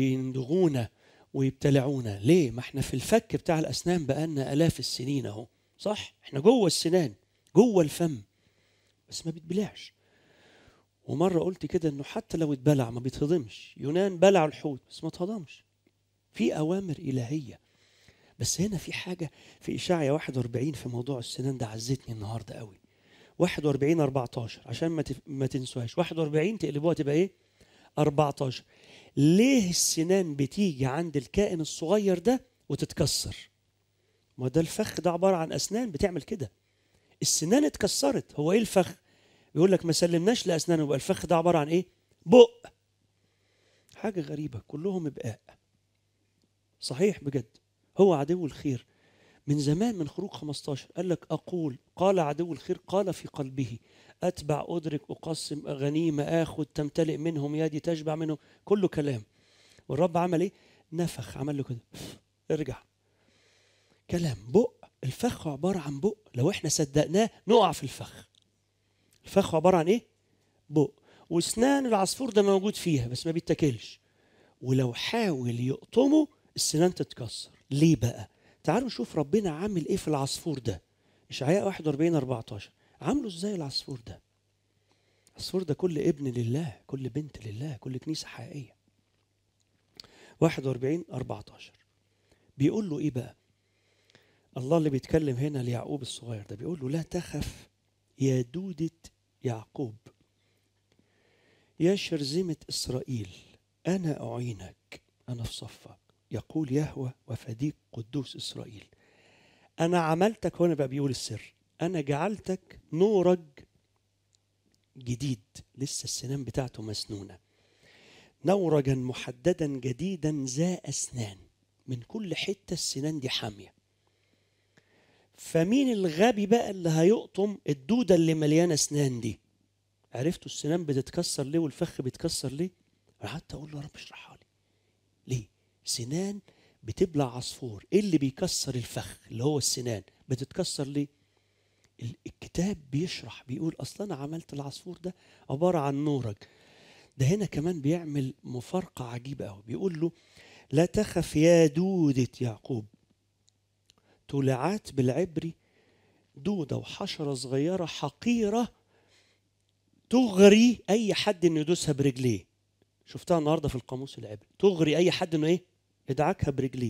وبيندغونا ويبتلعونا ليه ما احنا في الفك بتاع الأسنان بقالنا آلاف السنين اهو صح احنا جوه السنان جوه الفم بس ما بيتبلعش ومره قلت كده انه حتى لو اتبلع ما بيتهضمش يونان بلع الحوت بس ما اتهضمش في اوامر الهيه بس هنا في حاجه في اشاعيا 41 في موضوع السنان ده عزتني النهارده قوي 41 14 عشان ما تف... ما تنسوهاش 41 تقلبوها تبقى ايه 14 ليه السنان بتيجي عند الكائن الصغير ده وتتكسر ما ده الفخ ده عباره عن اسنان بتعمل كده السنان اتكسرت هو ايه الفخ يقول لك ما سلمناش لاسنانه يبقى الفخ ده عباره عن ايه بق حاجه غريبه كلهم ابقاء صحيح بجد هو عدو الخير من زمان من خروج 15 قال لك اقول قال عدو الخير قال في قلبه اتبع ادرك اقسم غنيمه اخذ تمتلئ منهم يدي تشبع منهم كله كلام والرب عمل ايه نفخ عمل له كده ارجع كلام بق الفخ عباره عن بق لو احنا صدقناه نقع في الفخ الفخ عباره عن ايه بق واسنان العصفور ده موجود فيها بس ما بيتاكلش ولو حاول يقطمه السنان تتكسر ليه بقى تعالوا نشوف ربنا عامل ايه في العصفور ده اشعياء 41 14 عامله ازاي العصفور ده العصفور ده كل ابن لله كل بنت لله كل كنيسه حقيقيه 41 14 بيقول له ايه بقى الله اللي بيتكلم هنا ليعقوب الصغير ده بيقول له لا تخف يا دودة يعقوب يا شرذمة إسرائيل أنا أعينك أنا في صفك يقول يهوى وفديك قدوس إسرائيل أنا عملتك هنا بقى بيقول السر أنا جعلتك نورج جديد لسه السنان بتاعته مسنونة نورجا محددا جديدا ذا أسنان من كل حتة السنان دي حامية فمين الغبي بقى اللي هيقطم الدودة اللي مليانة أسنان دي عرفتوا السنان بتتكسر ليه والفخ بيتكسر ليه أنا قعدت أقول له يا رب اشرحها لي ليه سنان بتبلع عصفور ايه اللي بيكسر الفخ اللي هو السنان بتتكسر ليه ال- الكتاب بيشرح بيقول اصلا انا عملت العصفور ده عباره عن نورج ده هنا كمان بيعمل مفارقه عجيبه قوي بيقول له لا تخف يا دودة يعقوب تولعات بالعبري دودة وحشرة صغيرة حقيرة تغري أي حد إنه يدوسها برجليه شفتها النهارده في القاموس العبري تغري أي حد إنه إيه يدعكها برجليه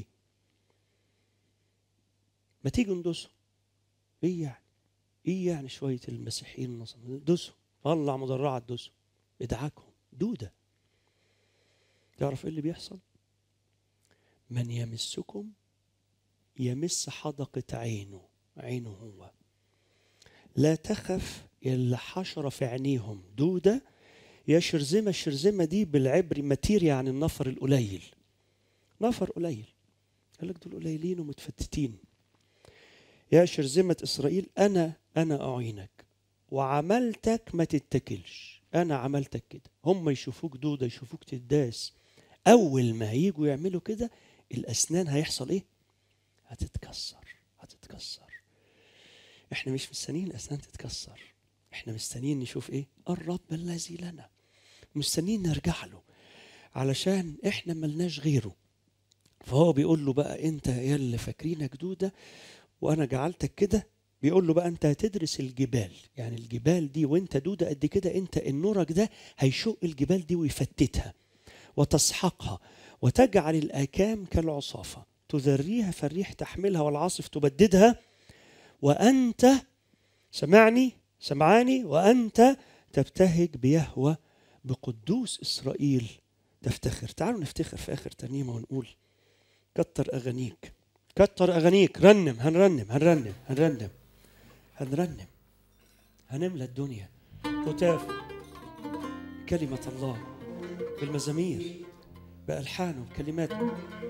ما تيجوا ندوسه إيه يعني إيه يعني شوية المسيحيين النصارى دوسوا طلع مدرعة دوسوا ادعكهم دودة تعرف إيه اللي بيحصل من يمسكم يمس حدقة عينه عينه هو لا تخف إلا حشرة في عينيهم دودة يا شرذمة الشرذمة دي بالعبري متير يعني النفر القليل نفر قليل قال لك دول قليلين ومتفتتين يا شرذمة إسرائيل أنا أنا أعينك وعملتك ما تتكلش أنا عملتك كده هم يشوفوك دودة يشوفوك تداس أول ما هيجوا يعملوا كده الأسنان هيحصل إيه؟ هتتكسر هتتكسر احنا مش مستنيين الاسنان تتكسر احنا مستنيين نشوف ايه الرب الذي لنا مستنيين نرجع له علشان احنا ملناش غيره فهو بيقول له بقى انت يا اللي فاكرينك دوده وانا جعلتك كده بيقول له بقى انت هتدرس الجبال يعني الجبال دي وانت دوده قد كده انت النورك ده هيشق الجبال دي ويفتتها وتسحقها وتجعل الاكام كالعصافه تذريها فالريح تحملها والعاصف تبددها وأنت سمعني سمعاني وأنت تبتهج بيهوى بقدوس إسرائيل تفتخر تعالوا نفتخر في آخر ترنيمة ونقول كتر أغانيك كتر أغانيك رنم هنرنم هنرنم هنرنم هنرنم هنملى الدنيا هتاف كلمة الله بالمزامير بألحانه بكلماته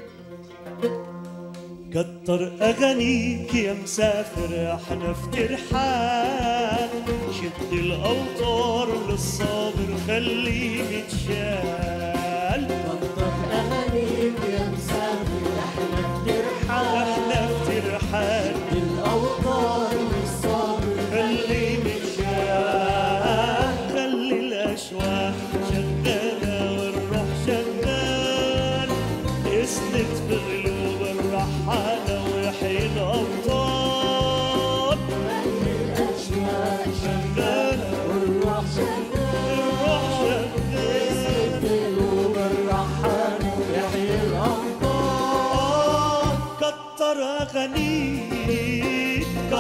كتر أغانيك يا مسافر احنا في ترحال شد الأوتار للصابر خليه يتشال كتر أغانيك يا مسافر احنا بنرحل احنا في ترحال الأوطان والصبر خليه متشال خلي الأشواق شغالة والروح شغال اسند في قلوب الرحالة ويحيي الأوطان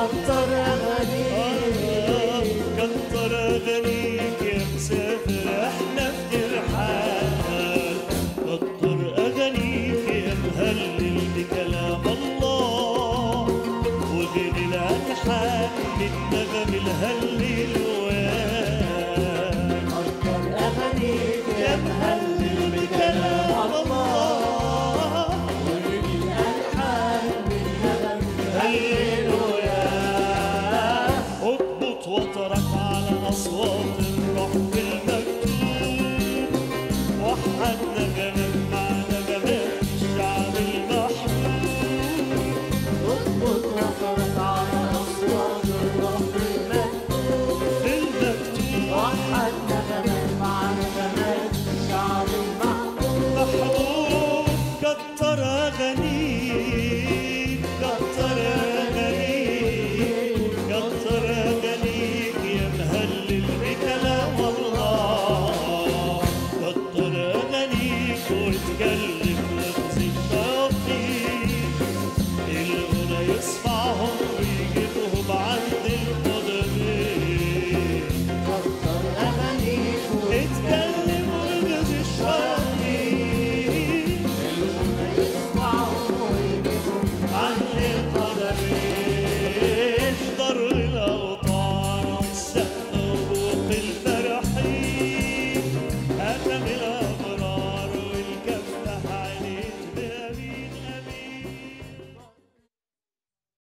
كتر أغانيك كتر اغانيك يا مسافر احنا في ترحال كتر اغانيك يا مهلل بكلام الله وغير الالحان النغم الهلل